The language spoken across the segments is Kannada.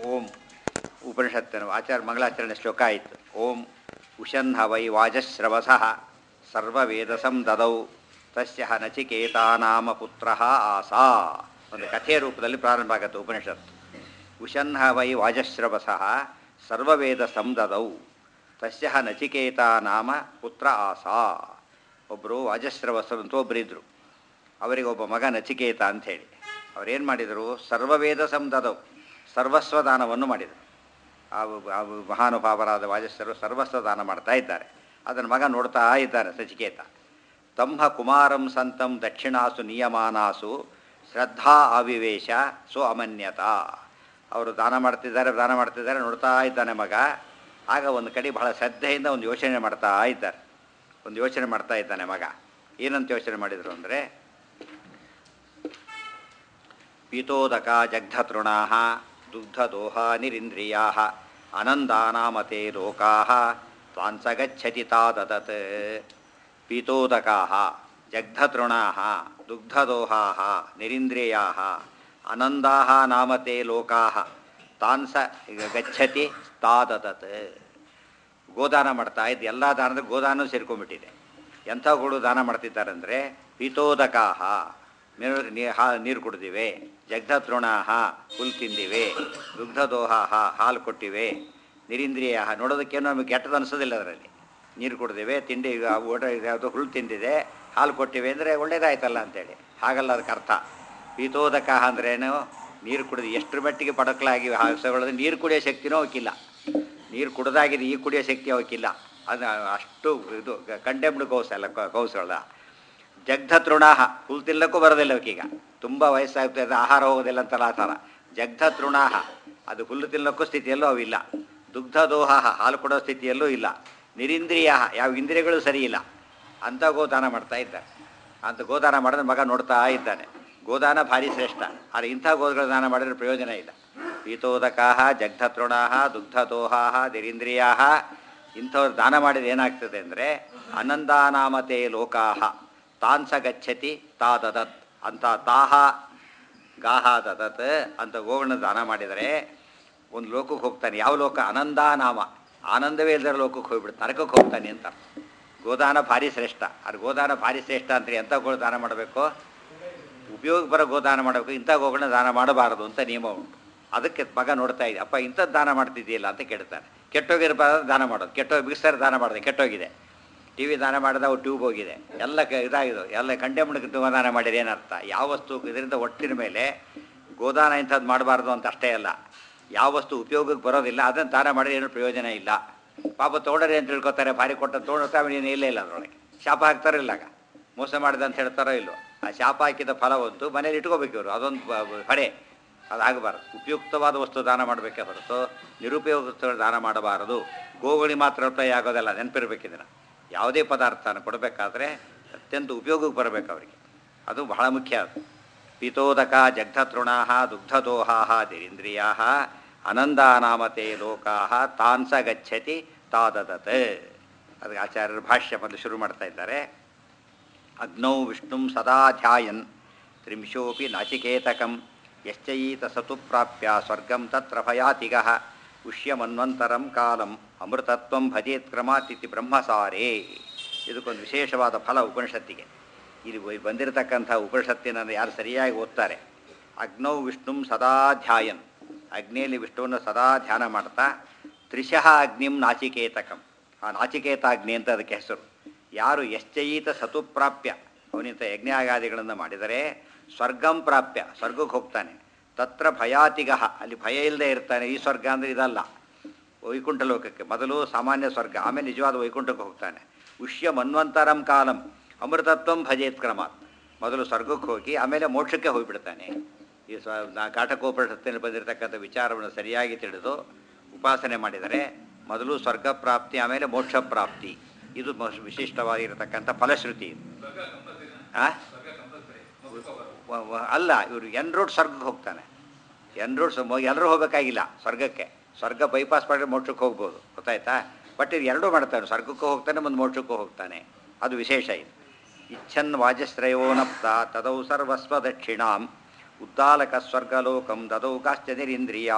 ಓಂ ಉಪನಿಷತ್ತಿನ ಆಚಾರ್ಯ ಮಂಗಳಾಚರಣೆ ಶ್ಲೋಕ ಆಯಿತು ಓಂ ಉಷನ್ಹ ವೈ ವಾಜಶ್ರವಸಃ ಸರ್ವವೇದಸಂ ದದೌ ತಸ್ಯ ನಚಿಕೇತಾ ನಾಮ ಪುತ್ರ ಆಸಾ ಒಂದು ಕಥೆಯ ರೂಪದಲ್ಲಿ ಪ್ರಾರಂಭ ಆಗುತ್ತೆ ಉಪನಿಷತ್ತು ಉಷನ್ಹ ವೈ ವಾಜಶ್ರವಸಃ ಸರ್ವವೇದ ಸಂದದೌ ತಸ್ಯ ನಚಿಕೇತಾ ನಾಮ ಪುತ್ರ ಆಸಾ ಒಬ್ಬರು ವಾಜಶ್ರವಸರು ಅಂತ ಒಬ್ಬರಿದ್ದರು ಅವರಿಗೆ ಒಬ್ಬ ಮಗ ನಚಿಕೇತ ಅಂಥೇಳಿ ಅವ್ರೇನು ಮಾಡಿದರು ಸರ್ವವೇದ ಸಂದದವು ಸರ್ವಸ್ವ ದಾನವನ್ನು ಮಾಡಿದರು ಆ ಆ ಮಹಾನುಭಾವರಾದ ವಾಜಸ್ಸರು ಸರ್ವಸ್ವ ದಾನ ಮಾಡ್ತಾ ಇದ್ದಾರೆ ಅದನ್ನು ಮಗ ನೋಡ್ತಾ ಇದ್ದಾನೆ ನಚಿಕೇತ ತಂಹ ಕುಮಾರಂ ಸಂತಂ ದಕ್ಷಿಣಾಸು ನಿಯಮಾನಾಸು ಶ್ರದ್ಧಾ ಅವಿವೇಶ ಸೊ ಅಮನ್ಯತಾ ಅವರು ದಾನ ಮಾಡ್ತಿದ್ದಾರೆ ದಾನ ಮಾಡ್ತಿದ್ದಾರೆ ನೋಡ್ತಾ ಇದ್ದಾನೆ ಮಗ ಆಗ ಒಂದು ಕಡೆ ಬಹಳ ಶ್ರದ್ಧೆಯಿಂದ ಒಂದು ಯೋಚನೆ ಮಾಡ್ತಾ ಇದ್ದಾರೆ ಒಂದು ಯೋಚನೆ ಮಾಡ್ತಾ ಇದ್ದಾನೆ ಮಗ ಏನಂತ ಯೋಚನೆ ಮಾಡಿದರು ಅಂದರೆ ಪೀತೋದಕ ಜಗ್ಧತೃಣಾ ದುಗ್ಧದೋಹಾ ನಿರಿಂದ್ರಿಯಾ ಅನಂದಾನಾಮತೆ ಲೋಕಾ ತಾನ್ಸ ಗಚ್ಚತಿ ತಾದತ್ ಪೀತೋದಕಾ ಜಗ್ಧತೃಣಾ ದುಗ್ಧದೋಹಾ ನಿರಿಂದ್ರಿಯಾ ಅನಂದಾ ನಾಮತೆ ಲೋಕಾ ತಾನ್ಸ ಗಚ್ಚತಿ ತಾದತ್ ಗೋದಾನ ಮಾಡ್ತಾ ಇದ್ದು ಎಲ್ಲ ದಾನದ ಗೋದಾನ ಸೇರ್ಕೊಂಡ್ಬಿಟ್ಟಿದೆ ಎಂಥವುಗಳು ದಾನ ಮಾಡ್ತಿದ್ದಾರಂದರೆ ಪೀತೋದಕಾಹ ನೀರು ನೀ ಹಾ ನೀರು ಕುಡ್ದಿವೆ ಜಗ್ಧತೃಣಾಹ ಹುಲ್ ತಿಂದಿವೆ ದುಗ್ಧದೋಹಾಹ ಹಾಲು ಕೊಟ್ಟಿವೆ ನಿರಿಂದ್ರಿಯ ನೋಡೋದಕ್ಕೇನು ನಮಗೆ ಕೆಟ್ಟದ್ದು ಅನಿಸೋದಿಲ್ಲ ಅದರಲ್ಲಿ ನೀರು ಕುಡ್ದಿವೆ ತಿಂಡಿ ಊಟ ಯಾವುದು ಹುಲ್ಲು ತಿಂದಿದೆ ಹಾಲು ಕೊಟ್ಟಿವೆ ಅಂದರೆ ಒಳ್ಳೇದಾಯ್ತಲ್ಲ ಅಂತೇಳಿ ಹಾಗಲ್ಲ ಅದಕ್ಕೆ ಅರ್ಥ ಪೀತೋದಕ ಅಂದ್ರೇನು ನೀರು ಕುಡಿದು ಎಷ್ಟರ ಮಟ್ಟಿಗೆ ಪಡಕಲಾಗಿ ಹಸಗಳದ್ದು ನೀರು ಕುಡಿಯೋ ಶಕ್ತಿನೂ ಅವಕ್ಕಿಲ್ಲ ನೀರು ಕುಡ್ದಾಗಿದೆ ಈ ಕುಡಿಯೋ ಶಕ್ತಿ ಅವಕ್ಕಿಲ್ಲ ಅದು ಅಷ್ಟು ಇದು ಕಂಡೆಮ್ಡ್ ಕೌಸ್ ಅಲ್ಲ ಕೌಸುಗಳ ಜಗ್ಧ ತೃಣಾಹ ಹುಲ್ ತಿನ್ನಕ್ಕೂ ಬರೋದಿಲ್ಲ ಅವಕ್ಕೀಗ ತುಂಬ ವಯಸ್ಸಾಗ್ತದೆ ಆಹಾರ ಹೋಗೋದಿಲ್ಲ ಅಂತಲ್ಲ ಆ ಥರ ಜಗ್ಧ ತೃಣಾಹ ಅದು ಹುಲ್ಲು ತಿನ್ನಕ್ಕೂ ಸ್ಥಿತಿಯಲ್ಲೂ ಅವಿಲ್ಲ ದುಗ್ಧ ದೋಹಾಹ ಹಾಲು ಕೊಡೋ ಸ್ಥಿತಿಯಲ್ಲೂ ಇಲ್ಲ ನಿರಿಂದ್ರಿಯ ಯಾವ ಇಂದ್ರಿಯಗಳು ಸರಿ ಇಲ್ಲ ಅಂಥ ಗೋದಾನ ಮಾಡ್ತಾ ಇದ್ದಾರೆ ಅಂತ ಗೋದಾನ ಮಾಡಿದ್ರೆ ಮಗ ನೋಡ್ತಾ ಇದ್ದಾನೆ ಗೋದಾನ ಭಾರಿ ಶ್ರೇಷ್ಠ ಆದರೆ ಇಂಥ ಗೋಗಳ ದಾನ ಮಾಡಿದ್ರೆ ಪ್ರಯೋಜನ ಇಲ್ಲ ಪೀತೋದಕಾ ಜಗ್ಧತೃಣಾಹ ದುಗ್ಧದೋಹಾಹ ನಿರಿಂದ್ರಿಯಾ ಇಂಥವ್ರು ದಾನ ಮಾಡಿದ್ರೆ ಏನಾಗ್ತದೆ ಅಂದರೆ ಅನಂದಾನಾಮತೆ ಲೋಕಾಹ ತಾನ್ಸ ಗಚ್ಚತಿ ತಾ ದದತ್ ಅಂತ ತಾಹ ಗಾಹ ದದತ್ ಅಂತ ಗೋಗಳನ್ನ ದಾನ ಮಾಡಿದರೆ ಒಂದು ಲೋಕಕ್ಕೆ ಹೋಗ್ತಾನೆ ಯಾವ ಲೋಕ ಆನಂದಾನಾಮ ಆನಂದವೇ ಇಲ್ಲದ ಲೋಕಕ್ಕೆ ಹೋಗ್ಬಿಡ್ತಾನೆ ನರಕಕ್ಕೆ ಹೋಗ್ತಾನೆ ಅಂತ ಗೋದಾನ ಭಾರಿ ಶ್ರೇಷ್ಠ ಅದು ಗೋದಾನ ಭಾರಿ ಶ್ರೇಷ್ಠ ಅಂದರೆ ಎಂಥ ಗೋಳು ದಾನ ಮಾಡಬೇಕು ಉಪಯೋಗ ಬರೋ ಗೋದಾನ ಮಾಡಬೇಕು ಇಂಥ ಗೋಗಳನ್ನ ದಾನ ಮಾಡಬಾರದು ಅಂತ ನಿಯಮ ಉಂಟು ಅದಕ್ಕೆ ಮಗ ನೋಡ್ತಾ ಇದೆ ಅಪ್ಪ ಇಂಥದ್ದು ದಾನ ಮಾಡ್ತಿದ್ದೀಯಲ್ಲ ಅಂತ ಕೇಳ್ತಾನೆ ಕೆಟ್ಟೋಗಿರಬಾರ್ದು ದಾನ ಮಾಡೋದು ಕೆಟ್ಟೋಗಿ ಮಿಕ್ಸರ್ ದಾನ ಮಾಡಿದೆ ಕೆಟ್ಟೋಗಿದೆ ಟಿ ವಿ ದಾನ ಮಾಡಿದ ಅವು ಟ್ಯೂಬ್ ಹೋಗಿದೆ ಎಲ್ಲ ಕ ಇದಾಗಿದೆ ಎಲ್ಲ ಕಂಡೆಮ್ಡ್ ದಾನ ಮಾಡಿದ್ರೆ ಏನರ್ಥ ಯಾವ ವಸ್ತು ಇದರಿಂದ ಒಟ್ಟಿನ ಮೇಲೆ ಗೋದಾನ ಇಂಥದ್ದು ಮಾಡಬಾರ್ದು ಅಂತ ಅಷ್ಟೇ ಅಲ್ಲ ಯಾವ ವಸ್ತು ಉಪಯೋಗಕ್ಕೆ ಬರೋದಿಲ್ಲ ಅದನ್ನು ದಾನ ಮಾಡಿದ್ರೆ ಏನೂ ಪ್ರಯೋಜನ ಇಲ್ಲ ಪಾಪ ತೊಗೊಂಡ್ರೆ ಅಂತ ತಿಳ್ಕೊತಾರೆ ಭಾರಿ ಕೊಟ್ಟ ತೊಗೊಂಡ್ರೆ ಅವನೇನು ಇಲ್ಲ ಇಲ್ಲ ಅದರೊಳಗೆ ಶಾಪ ಹಾಕ್ತಾರೋ ಇಲ್ಲ ಆಗ ಮೋಸ ಮಾಡಿದೆ ಅಂತ ಹೇಳ್ತಾರೋ ಇಲ್ಲೋ ಆ ಶಾಪ ಹಾಕಿದ ಫಲವಂತೂ ಮನೇಲಿ ಇಟ್ಕೋಬೇಕು ಇವರು ಅದೊಂದು ಹೊರೆ ಅದಾಗಬಾರ್ದು ಉಪಯುಕ್ತವಾದ ವಸ್ತು ದಾನ ಮಾಡಬೇಕೇ ಹೊರತು ನಿರುಪಯೋಗ ವಸ್ತುಗಳು ದಾನ ಮಾಡಬಾರದು ಗೋಗಳಿಗೆ ಮಾತ್ರ ಉಪಾಯ ಆಗೋದಲ್ಲ ನೆನಪಿರ್ಬೇಕಿದನ್ನು ಯಾವುದೇ ಪದಾರ್ಥನ ಕೊಡಬೇಕಾದ್ರೆ ಅತ್ಯಂತ ಉಪಯೋಗಕ್ಕೆ ಬರಬೇಕು ಅವರಿಗೆ ಅದು ಬಹಳ ಮುಖ್ಯ ಅದು ಪೀತೋದಕ ಜಗ್ಧತೃಣಾ ದುಗ್ಧದೋಹಾ ನಿರಿಂದ್ರಿಯಾ ಅನಂದಾನಾಮತೆ ಲೋಕಾ ತಾನ್ಸ ಗಚ್ಚತಿ ತಾದದತ್ ಅದಕ್ಕೆ ಆಚಾರ್ಯರ ಭಾಷ್ಯ ಮೊದಲು ಶುರು ಮಾಡ್ತಾ ಇದ್ದಾರೆ ಅಗ್ನೌ ವಿಷ್ಣು ಸದಾ ಧ್ಯಾಯನ್ ತ್ರಿಂಶೋಪಿ ನಾಚಿಕೇತಕಂ ಯಶ್ಚಯೀತ ಸತು ಪ್ರಾಪ್ಯ ಸ್ವರ್ಗಂ ತತ್ರ ಭಯಾತಿಗ ಉಷ್ಯಮನ್ವಂತರಂ ಕಾಲಂ ಅಮೃತತ್ವಂ ಭಜೇತ್ ಕ್ರಮಾತಿಥಿ ಬ್ರಹ್ಮಸಾರೇ ಇದಕ್ಕೊಂದು ವಿಶೇಷವಾದ ಫಲ ಉಪನಿಷತ್ತಿಗೆ ಇಲ್ಲಿ ಬಂದಿರತಕ್ಕಂಥ ಉಪನಿಷತ್ತಿನ ಯಾರು ಸರಿಯಾಗಿ ಓದ್ತಾರೆ ಅಗ್ನೌ ವಿಷ್ಣುಂ ಸದಾ ಧ್ಯಾಯನ್ ಅಗ್ನಿಯಲ್ಲಿ ವಿಷ್ಣುವನ್ನು ಸದಾ ಧ್ಯಾನ ಮಾಡ್ತಾ ತ್ರಿಶಃ ಅಗ್ನಿಂ ನಾಚಿಕೇತಕಂ ಆ ನಾಚಿಕೇತಾಗ್ನಿ ಅಂತ ಅದಕ್ಕೆ ಹೆಸರು ಯಾರು ಎಶ್ಚಯೀತ ಸತು ಪ್ರಾಪ್ಯ ಅವನಿಂದ ಯಜ್ಞಾಗಾದಿಗಳನ್ನು ಮಾಡಿದರೆ ಸ್ವರ್ಗಂ ಪ್ರಾಪ್ಯ ಸ್ವರ್ಗಕ್ಕೆ ಹೋಗ್ತಾನೆ ತತ್ರ ಭಯಾತಿಗ ಅಲ್ಲಿ ಭಯ ಇಲ್ಲದೆ ಇರ್ತಾನೆ ಈ ಸ್ವರ್ಗ ಅಂದರೆ ಇದಲ್ಲ ವೈಕುಂಠ ಲೋಕಕ್ಕೆ ಮೊದಲು ಸಾಮಾನ್ಯ ಸ್ವರ್ಗ ಆಮೇಲೆ ನಿಜವಾದ ವೈಕುಂಠಕ್ಕೆ ಹೋಗ್ತಾನೆ ಉಷ್ಯ ಮನ್ವಂತರಂ ಕಾಲಂ ಅಮೃತತ್ವಂ ಭಜೇತ್ ಕ್ರಮಾತ್ ಮೊದಲು ಸ್ವರ್ಗಕ್ಕೆ ಹೋಗಿ ಆಮೇಲೆ ಮೋಕ್ಷಕ್ಕೆ ಹೋಗಿಬಿಡ್ತಾನೆ ಈ ಸ್ವ ಕಾಟಕೋಪನಿಷತ್ತಿನಲ್ಲಿ ಬಂದಿರತಕ್ಕಂಥ ವಿಚಾರವನ್ನು ಸರಿಯಾಗಿ ತಿಳಿದು ಉಪಾಸನೆ ಮಾಡಿದರೆ ಮೊದಲು ಸ್ವರ್ಗ ಪ್ರಾಪ್ತಿ ಆಮೇಲೆ ಮೋಕ್ಷ ಪ್ರಾಪ್ತಿ ಇದು ವಿಶಿಷ್ಟವಾಗಿರತಕ್ಕಂಥ ಫಲಶ್ರುತಿ ಇದು ಅಲ್ಲ ಇವರು ಎನ್ ರೋಡ್ ಸ್ವರ್ಗಕ್ಕೆ ಹೋಗ್ತಾನೆ ಎನ್ ರೋಡ್ ಎಲ್ಲರೂ ಹೋಗಬೇಕಾಗಿಲ್ಲ ಸ್ವರ್ಗಕ್ಕೆ ಸ್ವರ್ಗ ಬೈಪಾಸ್ ಮಾಡಿದ್ರೆ ಮೋಕ್ಷಕ್ಕೆ ಹೋಗ್ಬೋದು ಗೊತ್ತಾಯ್ತಾ ಬಟ್ ಇದು ಎರಡೂ ಮಾಡ್ತಾನೆ ಸ್ವರ್ಗಕ್ಕೂ ಹೋಗ್ತಾನೆ ಒಂದು ಮೋಕ್ಷಕ್ಕೂ ಹೋಗ್ತಾನೆ ಅದು ವಿಶೇಷ ಇದು ಇಚ್ಛನ್ ವಾಜಶ್ರಯೋ ನಪ್ತ ತದೌ ಸರ್ವಸ್ವ ದಕ್ಷಿಣಾಂ ಉದ್ದಾಲಕ ಸ್ವರ್ಗಲೋಕಂ ದದೌ ಕಾಶ್ಚನಿರಿಂದ್ರಿಯಾ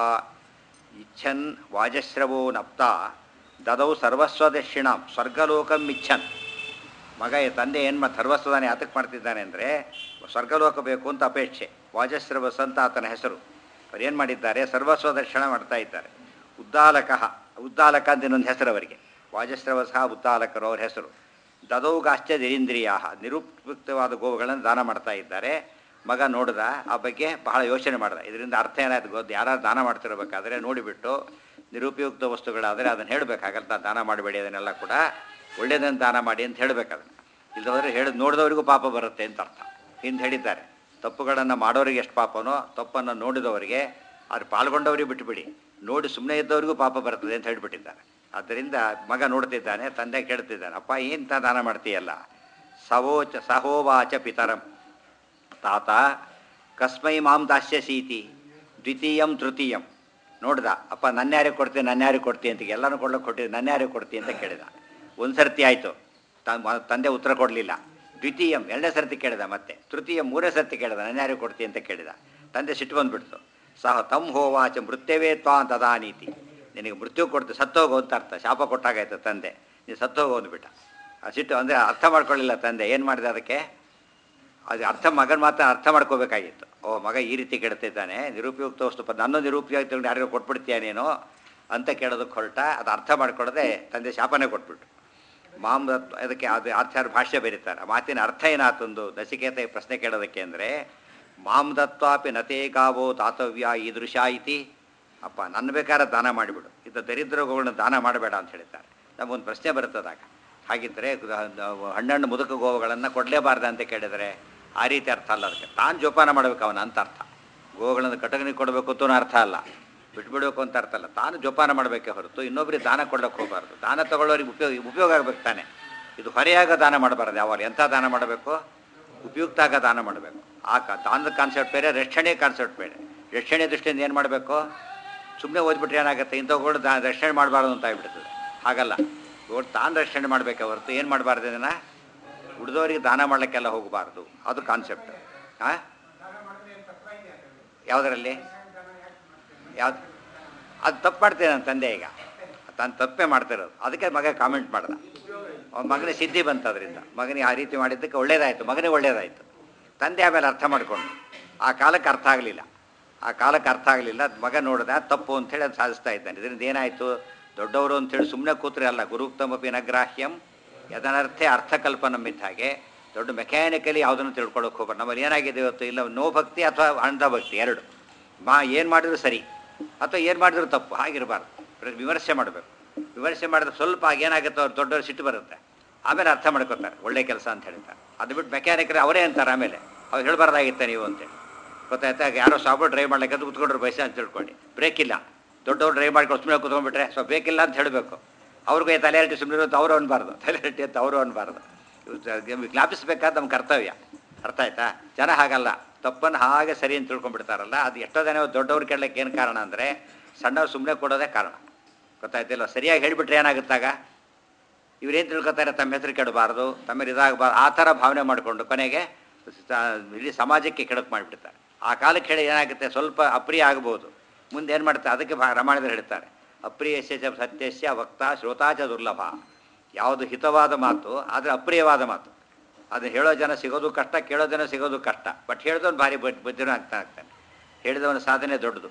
ಇಚ್ಛನ್ ವಾಜಶ್ರವೋ ನಪ್ತ ದದೌ ಸರ್ವಸ್ವದಕ್ಷಿಣಾಂ ಸ್ವರ್ಗಲೋಕಂ ಇಚ್ಛನ್ ಮಗ ಈ ತಂದೆ ಏನು ಮಾ ಸರ್ವಸ್ವದಾನೆ ಯಾತಕ್ಕೆ ಮಾಡ್ತಿದ್ದಾನೆ ಅಂದರೆ ಸ್ವರ್ಗಲೋಕ ಬೇಕು ಅಂತ ಅಪೇಕ್ಷೆ ವಾಜಶ್ರವಸ್ ಅಂತ ಆತನ ಹೆಸರು ಅವ್ರು ಏನು ಮಾಡಿದ್ದಾರೆ ಸರ್ವಸ್ವ ದರ್ಶನ ಮಾಡ್ತಾ ಇದ್ದಾರೆ ಉದ್ದಾಲಕ ಉದ್ದಾಲಕ ಅಂತ ಇನ್ನೊಂದು ಹೆಸರು ಅವರಿಗೆ ವಾಜಶ್ರವಸ ಉದ್ದಾಲಕರು ಅವ್ರ ಹೆಸರು ದದೌಗಾಶ್ಚ ದಿರಿಂದ್ರಿಯಾ ನಿರುಪಯುಕ್ತವಾದ ಗೋವುಗಳನ್ನು ದಾನ ಮಾಡ್ತಾ ಇದ್ದಾರೆ ಮಗ ನೋಡ್ದ ಆ ಬಗ್ಗೆ ಬಹಳ ಯೋಚನೆ ಮಾಡ್ದ ಇದರಿಂದ ಅರ್ಥ ಏನಾಯ್ತು ಗೊತ್ತು ಯಾರು ದಾನ ಮಾಡ್ತಿರ್ಬೇಕಾದ್ರೆ ನೋಡಿಬಿಟ್ಟು ನಿರುಪಯುಕ್ತ ವಸ್ತುಗಳಾದರೆ ಅದನ್ನು ಹೇಳಬೇಕಾಗಲ್ಲ ದಾನ ಮಾಡಬೇಡಿ ಅದನ್ನೆಲ್ಲ ಕೂಡ ಒಳ್ಳೆಯದನ್ನು ದಾನ ಮಾಡಿ ಅಂತ ಹೇಳಬೇಕು ಅದನ್ನು ಇಲ್ಲದವರೆ ಹೇಳಿದ್ ನೋಡಿದವರಿಗೂ ಪಾಪ ಬರುತ್ತೆ ಅಂತ ಅರ್ಥ ಹಿಂದೆ ಹೇಳಿದ್ದಾರೆ ತಪ್ಪುಗಳನ್ನು ಮಾಡೋರಿಗೆ ಎಷ್ಟು ಪಾಪನೋ ತಪ್ಪನ್ನು ನೋಡಿದವರಿಗೆ ಅದು ಪಾಲ್ಗೊಂಡವರಿಗೆ ಬಿಟ್ಟುಬಿಡಿ ನೋಡಿ ಸುಮ್ಮನೆ ಇದ್ದವರಿಗೂ ಪಾಪ ಬರ್ತದೆ ಅಂತ ಹೇಳಿಬಿಟ್ಟಿದ್ದಾರೆ ಆದ್ದರಿಂದ ಮಗ ನೋಡ್ತಿದ್ದಾನೆ ತಂದೆ ಕೇಳ್ತಿದ್ದಾನೆ ಅಪ್ಪ ಏನು ದಾನ ಮಾಡ್ತೀಯಲ್ಲ ಸವೋಚ ಸಹೋವಾಚ ಪಿತರಂ ತಾತ ಕಸ್ಮೈ ಮಾಂ ದಾಸ್ಯಸೀತಿ ದ್ವಿತೀಯಂ ತೃತೀಯಂ ನೋಡ್ದ ಅಪ್ಪ ನನ್ಯಾರಿಗೆ ಕೊಡ್ತೀನಿ ನನ್ಯಾರಿಗೆ ಕೊಡ್ತೀನಿ ಅಂತ ಎಲ್ಲನೂ ಕೊಡ್ಲಿಕ್ಕೆ ಕೊಟ್ಟಿದ್ದೆ ನನ್ಯಾರಿಗೆ ಕೊಡ್ತೀನಿ ಅಂತ ಕೇಳಿದ ಒಂದು ಸರ್ತಿ ಆಯಿತು ತಂದೆ ಉತ್ತರ ಕೊಡಲಿಲ್ಲ ದ್ವಿತೀಯಂ ಎರಡನೇ ಸರ್ತಿ ಕೇಳಿದ ಮತ್ತೆ ತೃತೀಯ ಮೂರನೇ ಸರ್ತಿ ಕೇಳಿದ ನನ್ಯಾರಿಗೆ ಕೊಡ್ತೀನಿ ಅಂತ ಕೇಳಿದ ತಂದೆ ಸಿಟ್ಟು ಬಂದ್ಬಿಡ್ತು ಸಹ ತಮ್ ಹೋವಾಚ ಮೃತ್ಯವೇ ತ್ವಾ ತದಾನೀತಿ ನಿನಗೆ ಮೃತ್ಯು ಕೊಡ್ತು ಸತ್ತೋಗು ಅಂತ ಅರ್ಥ ಶಾಪ ಕೊಟ್ಟಾಗಾಯ್ತು ತಂದೆ ನೀನು ಸತ್ತೋಗು ಅಂದ್ಬಿಟ್ಟ ಆ ಸಿಟ್ಟು ಅಂದರೆ ಅರ್ಥ ಮಾಡ್ಕೊಳ್ಳಿಲ್ಲ ತಂದೆ ಏನು ಮಾಡಿದೆ ಅದಕ್ಕೆ ಅದು ಅರ್ಥ ಮಗನ ಮಾತ್ರ ಅರ್ಥ ಮಾಡ್ಕೋಬೇಕಾಗಿತ್ತು ಓ ಮಗ ಈ ರೀತಿ ಕೆಡ್ತಿದ್ದಾನೆ ನಿರುಪಯುಕ್ತ ವಸ್ತು ಪ ನನ್ನೊಂದು ನಿರುಪಯುಕ್ತ ತಗೊಂಡು ಯಾರಿಗೂ ಕೊಟ್ಬಿಡ್ತೀಯ ನೀನು ಅಂತ ಕೇಳೋದಕ್ಕೆ ಹೊರಟ ಅದು ಅರ್ಥ ಮಾಡ್ಕೊಳ್ಳದೆ ತಂದೆ ಶಾಪನೇ ಕೊಟ್ಬಿಟ್ಟು ಮಾಮ್ ದತ್- ಅದಕ್ಕೆ ಅದು ಆಚಾರ್ಯ ಭಾಷ್ಯ ಬರೀತಾರೆ ಆ ಮಾತಿನ ಅರ್ಥ ಏನಾತಂದು ನಚಿಕೇತ ಈ ಪ್ರಶ್ನೆ ಕೇಳೋದಕ್ಕೆ ಅಂದರೆ ಮಾಮ್ ದತ್ವಾಪಿ ನತೇ ಗಾವೋ ತಾತವ್ಯ ಈದೃಶ ಇತಿ ಅಪ್ಪ ನನ್ನ ಬೇಕಾದ್ರೆ ದಾನ ಮಾಡಿಬಿಡು ಇದು ದರಿದ್ರಗಳನ್ನ ದಾನ ಮಾಡಬೇಡ ಅಂತ ಹೇಳ್ತಾರೆ ನಮಗೊಂದು ಪ್ರಶ್ನೆ ಬರ್ತದಾಗ ಹಾಗಿದ್ದರೆ ಹಣ್ಣಣ್ಣು ಮುದುಕ ಗೋವುಗಳನ್ನು ಕೊಡಲೇಬಾರ್ದು ಅಂತ ಕೇಳಿದರೆ ಆ ರೀತಿ ಅರ್ಥ ಅಲ್ಲ ಅದಕ್ಕೆ ತಾನು ಜೋಪಾನ ಮಾಡಬೇಕು ಅವನ ಅಂತ ಅರ್ಥ ಗೋವುಗಳನ್ನು ಕಟಗನಿಗೆ ಕೊಡಬೇಕು ಅಂತೂ ಅರ್ಥ ಅಲ್ಲ ಬಿಟ್ಬಿಡ್ಬೇಕು ಅಂತ ಅರ್ಥ ಅಲ್ಲ ತಾನು ಜೋಪಾನ ಮಾಡಬೇಕೇ ಹೊರತು ಇನ್ನೊಬ್ಬರಿಗೆ ದಾನ ಕೊಡೋಕೆ ಹೋಗಬಾರ್ದು ದಾನ ತಗೊಳ್ಳೋರಿಗೆ ಉಪಯೋಗ ಉಪಯೋಗ ಆಗ್ಬೇಕು ತಾನೆ ಇದು ಹೊರೆಯಾಗ ದಾನ ಮಾಡಬಾರ್ದು ಯಾವಾಗ ಎಂಥ ದಾನ ಮಾಡಬೇಕು ಉಪಯುಕ್ತ ಆಗ ದಾನ ಮಾಡಬೇಕು ಆ ಕ ದಾನದ ಕಾನ್ಸೆಪ್ಟ್ ಬೇರೆ ರಕ್ಷಣೆ ಕಾನ್ಸೆಪ್ಟ್ ಬೇರೆ ರಕ್ಷಣೆ ದೃಷ್ಟಿಯಿಂದ ಏನು ಮಾಡಬೇಕು ಸುಮ್ಮನೆ ಓದ್ಬಿಟ್ರೆ ಏನಾಗುತ್ತೆ ಇಂಥವುಗಳು ದಾ ರಕ್ಷಣೆ ಮಾಡಬಾರ್ದು ಅಂತ ಆಗ್ಬಿಡ್ತದೆ ಹಾಗಲ್ಲ ಇವ್ರು ತಾನು ರಕ್ಷಣೆ ಮಾಡಬೇಕೆ ಹೊರತು ಏನು ಮಾಡಬಾರ್ದು ಇದನ್ನು ಉಳಿದವರಿಗೆ ದಾನ ಮಾಡಲಿಕ್ಕೆಲ್ಲ ಹೋಗಬಾರ್ದು ಅದು ಕಾನ್ಸೆಪ್ಟ್ ಹಾಂ ಯಾವುದರಲ್ಲಿ ಯಾವ್ದು ಅದು ತಪ್ಪು ಮಾಡ್ತೇನೆ ನನ್ನ ತಂದೆ ಈಗ ತಾನು ತಪ್ಪೇ ಮಾಡ್ತಿರೋದು ಅದಕ್ಕೆ ಮಗ ಕಾಮೆಂಟ್ ಮಾಡ್ದ ಅವ್ನ ಮಗನಿಗೆ ಸಿದ್ಧಿ ಬಂತು ಅದರಿಂದ ಮಗನಿಗೆ ಆ ರೀತಿ ಮಾಡಿದ್ದಕ್ಕೆ ಒಳ್ಳೇದಾಯಿತು ಮಗನಿಗೆ ಒಳ್ಳೇದಾಯಿತು ತಂದೆ ಆಮೇಲೆ ಅರ್ಥ ಮಾಡಿಕೊಂಡು ಆ ಕಾಲಕ್ಕೆ ಅರ್ಥ ಆಗಲಿಲ್ಲ ಆ ಕಾಲಕ್ಕೆ ಅರ್ಥ ಆಗಲಿಲ್ಲ ಮಗ ನೋಡಿದ ತಪ್ಪು ಅಂಥೇಳಿ ಅದು ಸಾಧಿಸ್ತಾ ಇದ್ದಾನೆ ಇದರಿಂದ ಏನಾಯಿತು ದೊಡ್ಡವರು ಅಂಥೇಳಿ ಸುಮ್ಮನೆ ಕೂತ್ರೆ ಅಲ್ಲ ಗುರುಕ್ತಮಪಿ ನಗ್ರಾಹ್ಯಂ ಯದನರ್ಥೆ ಅರ್ಥಕಲ್ಪನಮ್ಮಿದ್ದ ಹಾಗೆ ದೊಡ್ಡ ಮೆಕ್ಯಾನಿಕಲಿ ಯಾವುದನ್ನು ತಿಳ್ಕೊಳ್ಳೋಕೆ ಹೋಗ್ಬಾರ್ದು ನಮ್ಮಲ್ಲಿ ಏನಾಗಿದೆ ಇವತ್ತು ಇಲ್ಲ ನೋ ಭಕ್ತಿ ಅಥವಾ ಅಂಧ ಭಕ್ತಿ ಎರಡು ಮಾ ಏನು ಮಾಡಿದ್ರು ಸರಿ ಅಥವಾ ಏನು ಮಾಡಿದ್ರು ತಪ್ಪು ಹಾಗಿರಬಾರ್ದು ಪ್ರ- ವಿಮರ್ಶೆ ಮಾಡಬೇಕು ವಿಮರ್ಶೆ ಮಾಡಿದ್ರೆ ಸ್ವಲ್ಪ ಏನಾಗುತ್ತೆ ಅವ್ರು ದೊಡ್ಡವ್ರು ಸಿಟ್ಟು ಬರುತ್ತೆ ಆಮೇಲೆ ಅರ್ಥ ಮಾಡ್ಕೊತಾರೆ ಒಳ್ಳೆ ಕೆಲಸ ಅಂತ ಹೇಳ್ತಾರೆ ಅದು ಬಿಟ್ಟು ಮೆಕ್ಯಾನಿಕರು ಅವರೇ ಅಂತಾರೆ ಆಮೇಲೆ ಅವ್ರು ಹೇಳಬಾರ್ದಾಗಿತ್ತ ನೀವು ಅಂತೇಳಿ ಗೊತ್ತಾಯ್ತಾ ಯಾರೋ ಸಾಫ್ಟ್ವೇರ್ ಡ್ರೈವ್ ಮಾಡ್ಲಿಕ್ಕೆ ಅದು ಕುತ್ಕೊಂಡ್ರು ಬಯಸ ಅಂತ ತಿಳ್ಕೊಂಡು ಬ್ರೇಕ್ ಇಲ್ಲ ದೊಡ್ಡವ್ರು ಡ್ರೈವ್ ಮಾಡ್ಕೊಂಡು ಸುಮ್ಮನೆ ಕುತ್ಕೊಂಡ್ಬಿಟ್ರೆ ಸೊ ಬೇಕಿಲ್ಲ ಅಂತ ಹೇಳಬೇಕು ಅವ್ರಿಗೆ ತಲೆ ಹರಟಿ ಸುಮ್ಮನೆ ಅಂತ ಅವರು ಅನ್ಬಾರ್ದು ತಲೆ ಹರಟಿ ಅಂತ ಅವರು ಅನ್ಬಾರ್ದು ಇವ್ರು ಜ್ಞಾಪಿಸ್ಬೇಕಾದ ನಮ್ಮ ಕರ್ತವ್ಯ ಅರ್ಥ ಆಯ್ತಾ ಜನ ಹಾಗಲ್ಲ ತಪ್ಪನ್ನು ಹಾಗೆ ಸರಿ ಅಂತ ತಿಳ್ಕೊಂಡ್ಬಿಡ್ತಾರಲ್ಲ ಅದು ಎಷ್ಟೋ ಜನ ದೊಡ್ಡವ್ರು ಕೇಳಲಿಕ್ಕೆ ಏನು ಕಾರಣ ಅಂದರೆ ಸಣ್ಣವ್ರು ಸುಮ್ಮನೆ ಕೊಡೋದೇ ಕಾರಣ ಗೊತ್ತಾಯ್ತಿಲ್ಲ ಸರಿಯಾಗಿ ಹೇಳಿಬಿಟ್ರೆ ಏನಾಗುತ್ತಾಗ ಇವ್ರೇನು ತಿಳ್ಕೊತಾರೆ ತಮ್ಮ ಹೆಸರು ಕೆಡಬಾರ್ದು ತಮ್ಮ ಇದಾಗಬಾರ್ದು ಆ ಥರ ಭಾವನೆ ಮಾಡಿಕೊಂಡು ಕೊನೆಗೆ ಸ- ಇಡೀ ಸಮಾಜಕ್ಕೆ ಕೆಡಕ್ ಮಾಡಿಬಿಡ್ತಾರೆ ಆ ಕಾಲಕ್ಕೆ ಹೇಳಿ ಏನಾಗುತ್ತೆ ಸ್ವಲ್ಪ ಅಪ್ರಿಯ ಆಗ್ಬೋದು ಮುಂದೆ ಏನು ಮಾಡ್ತಾರೆ ಅದಕ್ಕೆ ಭಾ ರಾಮಾಯಣದಲ್ಲಿ ಹೇಳ್ತಾರೆ ಅಪ್ರಿಯಸ್ಯ ಚ ಸತ್ಯಸ್ಯ ವಕ್ತ ಶ್ರೋತಾಚ ದುರ್ಲಭ ಯಾವುದು ಹಿತವಾದ ಮಾತು ಆದರೆ ಅಪ್ರಿಯವಾದ ಮಾತು ಅದು ಹೇಳೋ ಜನ ಸಿಗೋದು ಕಷ್ಟ ಕೇಳೋ ಜನ ಸಿಗೋದು ಕಷ್ಟ ಬಟ್ ಹೇಳಿದವನು ಭಾರಿ ಬುದ್ಧಿನೂ ಆಗ್ತಾ ಆಗ್ತಾನೆ ಹೇಳಿದವನ ಸಾಧನೆ ದೊಡ್ಡದು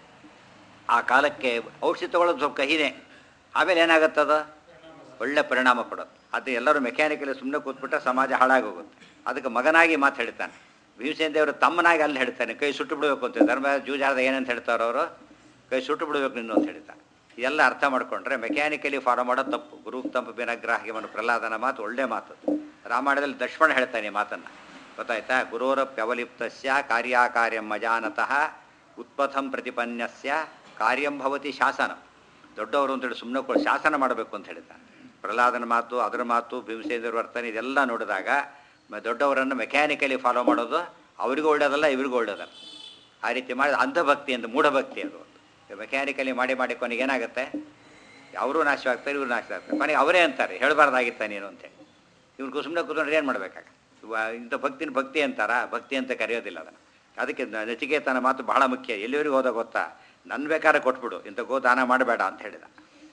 ಆ ಕಾಲಕ್ಕೆ ಔಷಧಿ ತಗೊಳ್ಳೋದು ಸ್ವಲ್ಪ ಕಹಿನೇ ಆಮೇಲೆ ಏನಾಗುತ್ತದ ಒಳ್ಳೆ ಪರಿಣಾಮ ಕೊಡೋದು ಅದು ಎಲ್ಲರೂ ಮೆಕ್ಯಾನಿಕಲಿ ಸುಮ್ಮನೆ ಕೂತ್ಬಿಟ್ರೆ ಸಮಾಜ ಹಾಳಾಗೋಗುತ್ತೆ ಅದಕ್ಕೆ ಮಗನಾಗಿ ಮಾತು ಹೇಳ್ತಾನೆ ಭೀಮಸೇನ ದೇವರು ತಮ್ಮನಾಗಿ ಅಲ್ಲಿ ಹೇಳ್ತಾನೆ ಕೈ ಸುಟ್ಟು ಬಿಡಬೇಕು ಅಂತ ಧರ್ಮ ಜೂಜಾರದ ಏನಂತ ಹೇಳ್ತಾರೋ ಅವರು ಕೈ ಸುಟ್ಟು ಬಿಡಬೇಕು ನಿನ್ನು ಅಂತ ಹೇಳ್ತಾನೆ ಇದೆಲ್ಲ ಅರ್ಥ ಮಾಡ್ಕೊಂಡ್ರೆ ಮೆಕ್ಯಾನಿಕಲಿ ಫಾಲೋ ಮಾಡೋದು ತಪ್ಪು ಗುರು ತಂಪು ಬಿನಗ್ರಾಹ್ಯವನ್ನು ಪ್ರಹ್ಲಾದನ ಮಾತು ಒಳ್ಳೆ ಮಾತು ರಾಮಾಯಣದಲ್ಲಿ ಲಕ್ಷ್ಮಣ ಹೇಳ್ತಾನೆ ಈ ಮಾತನ್ನು ಗೊತ್ತಾಯ್ತಾ ಗುರೋರಪ್ಯವಲಿಪ್ತಸ್ಯ ಕಾರ್ಯಾಕಾರ್ಯಂ ಮಜಾನತಃ ಉತ್ಪಥಂ ಪ್ರತಿಪನ್ಯಸ್ಯ ಕಾರ್ಯಂ ಭವತಿ ಶಾಸನ ದೊಡ್ಡವರು ಅಂತೇಳಿ ಸುಮ್ಮನೆ ಕೊಡು ಶಾಸನ ಮಾಡಬೇಕು ಅಂತ ಹೇಳ್ತಾನೆ ಪ್ರಹ್ಲಾದನ ಮಾತು ಅದರ ಮಾತು ಭೀಮಸೇಂದ್ರ ವರ್ತನೆ ಇದೆಲ್ಲ ನೋಡಿದಾಗ ಮ- ದೊಡ್ಡವರನ್ನು ಮೆಕ್ಯಾನಿಕಲಿ ಫಾಲೋ ಮಾಡೋದು ಅವರಿಗೂ ಒಳ್ಳೇದಲ್ಲ ಇವರಿಗೂ ಒಳ್ಳೇದಲ್ಲ ಆ ರೀತಿ ಮಾಡಿದ ಅಂಧಭಕ್ತಿ ಅಂತ ಮೂಢಭಕ್ತಿ ಅದು ಮೆಕ್ಯಾನಿಕಲಿ ಮಾಡಿ ಮಾಡಿ ಕೊನೆಗೆ ಏನಾಗುತ್ತೆ ಅವರು ನಾಶವಾಗ್ತಾರೆ ಇವರು ನಾಶ ಆಗ್ತಾರೆ ಕೊನೆಗೆ ಅವರೇ ಅಂತಾರೆ ಹೇಳಬಾರ್ದಾಗಿತ್ತ ನೀನು ಅಂತೇಳಿ ಇವ್ರು ಸುಮ್ಮನೆ ಕೂತ್ಕೊಂಡ್ರೆ ಏನು ಮಾಡಬೇಕಾಗ ಇಂಥ ಭಕ್ತಿನ ಭಕ್ತಿ ಅಂತಾರ ಭಕ್ತಿ ಅಂತ ಕರೆಯೋದಿಲ್ಲ ಅದನ್ನು ಅದಕ್ಕೆ ನ- ನಚಿಕೇತನ ಮಾತು ಬಹಳ ಮುಖ್ಯ ಎಲ್ಲಿವರೆಗೂ ಹೋದ ಗೊತ್ತಾ ನನ್ನ ಬೇಕಾದ್ರೆ ಕೊಟ್ಬಿಡು ಇಂಥ ಗೋ ದಾನ ಮಾಡಬೇಡ ಅಂತ ಹೇಳಿದ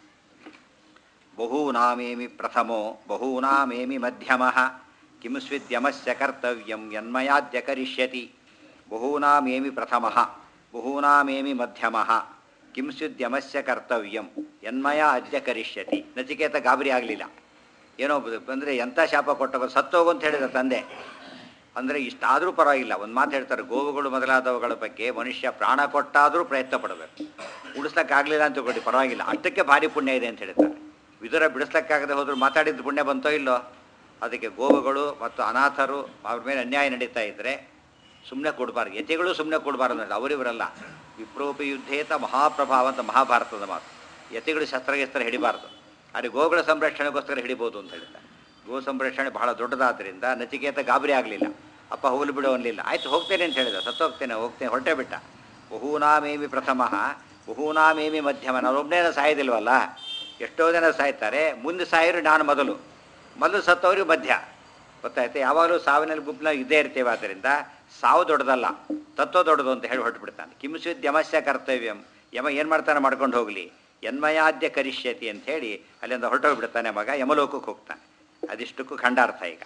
ಬಹೂನಾಮೇಮಿ ಪ್ರಥಮೋ ಬಹೂನಾಮೇಮಿ ಮಧ್ಯಮಃ ಕಿಂ ಸ್ವಿದ್ಯಮಸ್ಯ ಕರ್ತವ್ಯಂ ಯನ್ಮಯಾದ್ಯ ಕರಿಷ್ಯತಿ ಬಹೂನಾಮೇಮಿ ಪ್ರಥಮಃ ಬಹೂನಾಮೇಮಿ ಮಧ್ಯಮಃ ಕಿಂ ಸ್ವಿದ್ಯಮಸ್ಯ ಕರ್ತವ್ಯಂ ಯನ್ಮಯ ಅದ್ಯ ಕರಿಷ್ಯತಿ ನಚಿಕೇತ ಗಾಬರಿ ಆಗಲಿಲ್ಲ ಏನೋ ಅಂದರೆ ಎಂಥ ಶಾಪ ಕೊಟ್ಟ ಸತ್ತೋಗು ಅಂತ ಹೇಳಿದ ತಂದೆ ಅಂದರೆ ಇಷ್ಟಾದರೂ ಪರವಾಗಿಲ್ಲ ಒಂದು ಮಾತು ಹೇಳ್ತಾರೆ ಗೋವುಗಳು ಮೊದಲಾದವುಗಳ ಬಗ್ಗೆ ಮನುಷ್ಯ ಪ್ರಾಣ ಕೊಟ್ಟಾದರೂ ಪ್ರಯತ್ನ ಪಡಬೇಕು ಉಳಿಸ್ಲಿಕ್ಕಾಗಲಿಲ್ಲ ಅಂತ ಕೊಡಿ ಪರವಾಗಿಲ್ಲ ಅಷ್ಟಕ್ಕೆ ಭಾರಿ ಪುಣ್ಯ ಇದೆ ಅಂತ ಹೇಳ್ತಾರೆ ವಿದುರ ಬಿಡಿಸ್ಲಿಕ್ಕಾಗದೆ ಹೋದ್ರು ಮಾತಾಡಿದ್ದು ಪುಣ್ಯ ಬಂತೋ ಇಲ್ಲೋ ಅದಕ್ಕೆ ಗೋವುಗಳು ಮತ್ತು ಅನಾಥರು ಅವ್ರ ಮೇಲೆ ಅನ್ಯಾಯ ನಡೀತಾ ಇದ್ದರೆ ಸುಮ್ಮನೆ ಕೊಡಬಾರ್ದು ಯತಿಗಳು ಸುಮ್ಮನೆ ಕೊಡಬಾರ್ದು ನೋಡಿ ಅವರಿವರಲ್ಲ ವಿಪ್ರೋಪಿ ಯುದ್ಧೇತ ಮಹಾಪ್ರಭಾವ ಅಂತ ಮಹಾಭಾರತದ ಮಾತು ಯತಿಗಳು ಶಸ್ತ್ರಗಿಸ್ತ್ರ ಹಿಡಿಬಾರ್ದು ಆದರೆ ಗೋಗಳ ಸಂರಕ್ಷಣೆಗೋಸ್ಕರ ಹಿಡಿಬೋದು ಅಂತ ಹೇಳ್ತಾರೆ ಗೋ ಸಂರಕ್ಷಣೆ ಬಹಳ ದೊಡ್ಡದಾದ್ದರಿಂದ ನಚಿಕೇತ ಗಾಬರಿ ಆಗಲಿಲ್ಲ ಅಪ್ಪ ಹೋಗಲು ಬಿಡು ಅನ್ನಲಿಲ್ಲ ಆಯ್ತು ಹೋಗ್ತೇನೆ ಅಂತ ಹೇಳಿದ ಸತ್ತೋಗ್ತೇನೆ ಹೋಗ್ತೇನೆ ಹೊರಟೇ ಬಿಟ್ಟ ಬಹೂನಾಮೇಮಿ ಪ್ರಥಮಃ ಬಹೂನಾಮೇಮಿ ಮಧ್ಯಮ ನಾನೊಬ್ಬನೇ ಸಾಯೋದಿಲ್ವಲ್ಲ ಎಷ್ಟೋ ಜನ ಸಾಯ್ತಾರೆ ಮುಂದೆ ಸಾಯೋರು ನಾನು ಮೊದಲು ಮೊದಲು ಸತ್ತವರು ಮಧ್ಯ ಗೊತ್ತಾಯ್ತು ಯಾವಾಗಲೂ ಸಾವಿನಲ್ಲಿ ಗುಂಪಿನ ಇದ್ದೇ ಇರ್ತೇವೆ ಆದ್ದರಿಂದ ಸಾವು ದೊಡ್ಡದಲ್ಲ ತತ್ವ ದೊಡ್ಡದು ಅಂತ ಹೇಳಿ ಹೊರಟು ಬಿಡ್ತಾನೆ ಕಿಂಸುದ್ ಯಮಸ್ಯ ಕರ್ತವ್ಯಂ ಯಮ ಏನು ಮಾಡ್ತಾನೆ ಮಾಡ್ಕೊಂಡು ಹೋಗಲಿ ಯನ್ಮಯಾದ್ಯ ಕರಿಷ್ಯತಿ ಅಂತ ಹೇಳಿ ಅಲ್ಲಿಂದ ಹೊರಟೋಗ್ಬಿಡ್ತಾನೆ ಮಗ ಯಮಲೋಕಕ್ಕೆ ಹೋಗ್ತಾನೆ ಅದಿಷ್ಟಕ್ಕೂ ಖಂಡಾರ್ಥ ಈಗ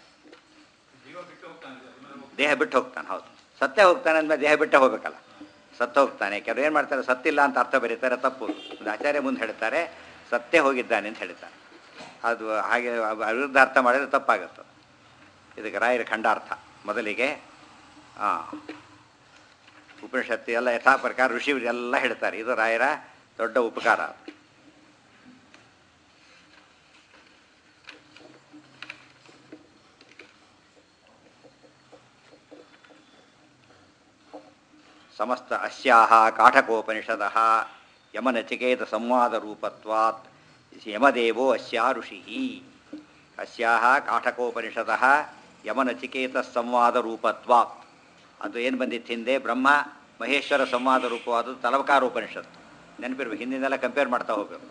ದೇಹ ಬಿಟ್ಟು ಹೋಗ್ತಾನೆ ಹೌದು ಸತ್ತೇ ಹೋಗ್ತಾನೆ ಅಂದಮೇಲೆ ದೇಹ ಬಿಟ್ಟೇ ಹೋಗ್ಬೇಕಲ್ಲ ಸತ್ತ ಹೋಗ್ತಾನೆ ಕೆಲವರು ಏನು ಮಾಡ್ತಾರೆ ಸತ್ತಿಲ್ಲ ಅಂತ ಅರ್ಥ ಬರೀತಾರೆ ತಪ್ಪು ಒಂದು ಆಚಾರ್ಯ ಮುಂದೆ ಹೇಳ್ತಾರೆ ಸತ್ತೇ ಹೋಗಿದ್ದಾನೆ ಅಂತ ಹೇಳ್ತಾರೆ ಅದು ಹಾಗೆ ಅವ್- ವಿರುದ್ಧ ಅರ್ಥ ಮಾಡಿದ್ರೆ ತಪ್ಪಾಗುತ್ತೆ ಇದಕ್ಕೆ ರಾಯರ ಖಂಡಾರ್ಥ ಮೊದಲಿಗೆ ಹಾಂ ಉಪನಿಷತ್ತು ಎಲ್ಲ ಯಥಾ ಪ್ರಕಾರ ಋಷಿ ಎಲ್ಲ ಹೇಳ್ತಾರೆ ಇದು ರಾಯರ ದೊಡ್ಡ ಉಪಕಾರ ಸಮಸ್ತ ಅಸ್ಯಾಹ ಕಾಠಕೋಪನಿಷದಃ ಯಮನಚಿಕೇತ ಸಂವಾದ ರೂಪತ್ವಾತ್ ಯಮದೇವೋ ಅಸ್ಯಾ ಋಷಿ ಅಸ್ಯಾಹ ಕಾಠಕೋಪನಿಷದಃ ಯಮನಚಿಕೇತ ಸಂವಾದ ರೂಪತ್ವಾತ್ ಅದು ಏನು ಬಂದಿತ್ತು ಹಿಂದೆ ಬ್ರಹ್ಮ ಮಹೇಶ್ವರ ಸಂವಾದ ರೂಪವಾದದ್ದು ತಲವಕಾರ ಉಪನಿಷತ್ತು ನೆನಪಿರ್ಬೇಕು ಹಿಂದಿನೆಲ್ಲ ಕಂಪೇರ್ ಮಾಡ್ತಾ ಹೋಗಬೇಕು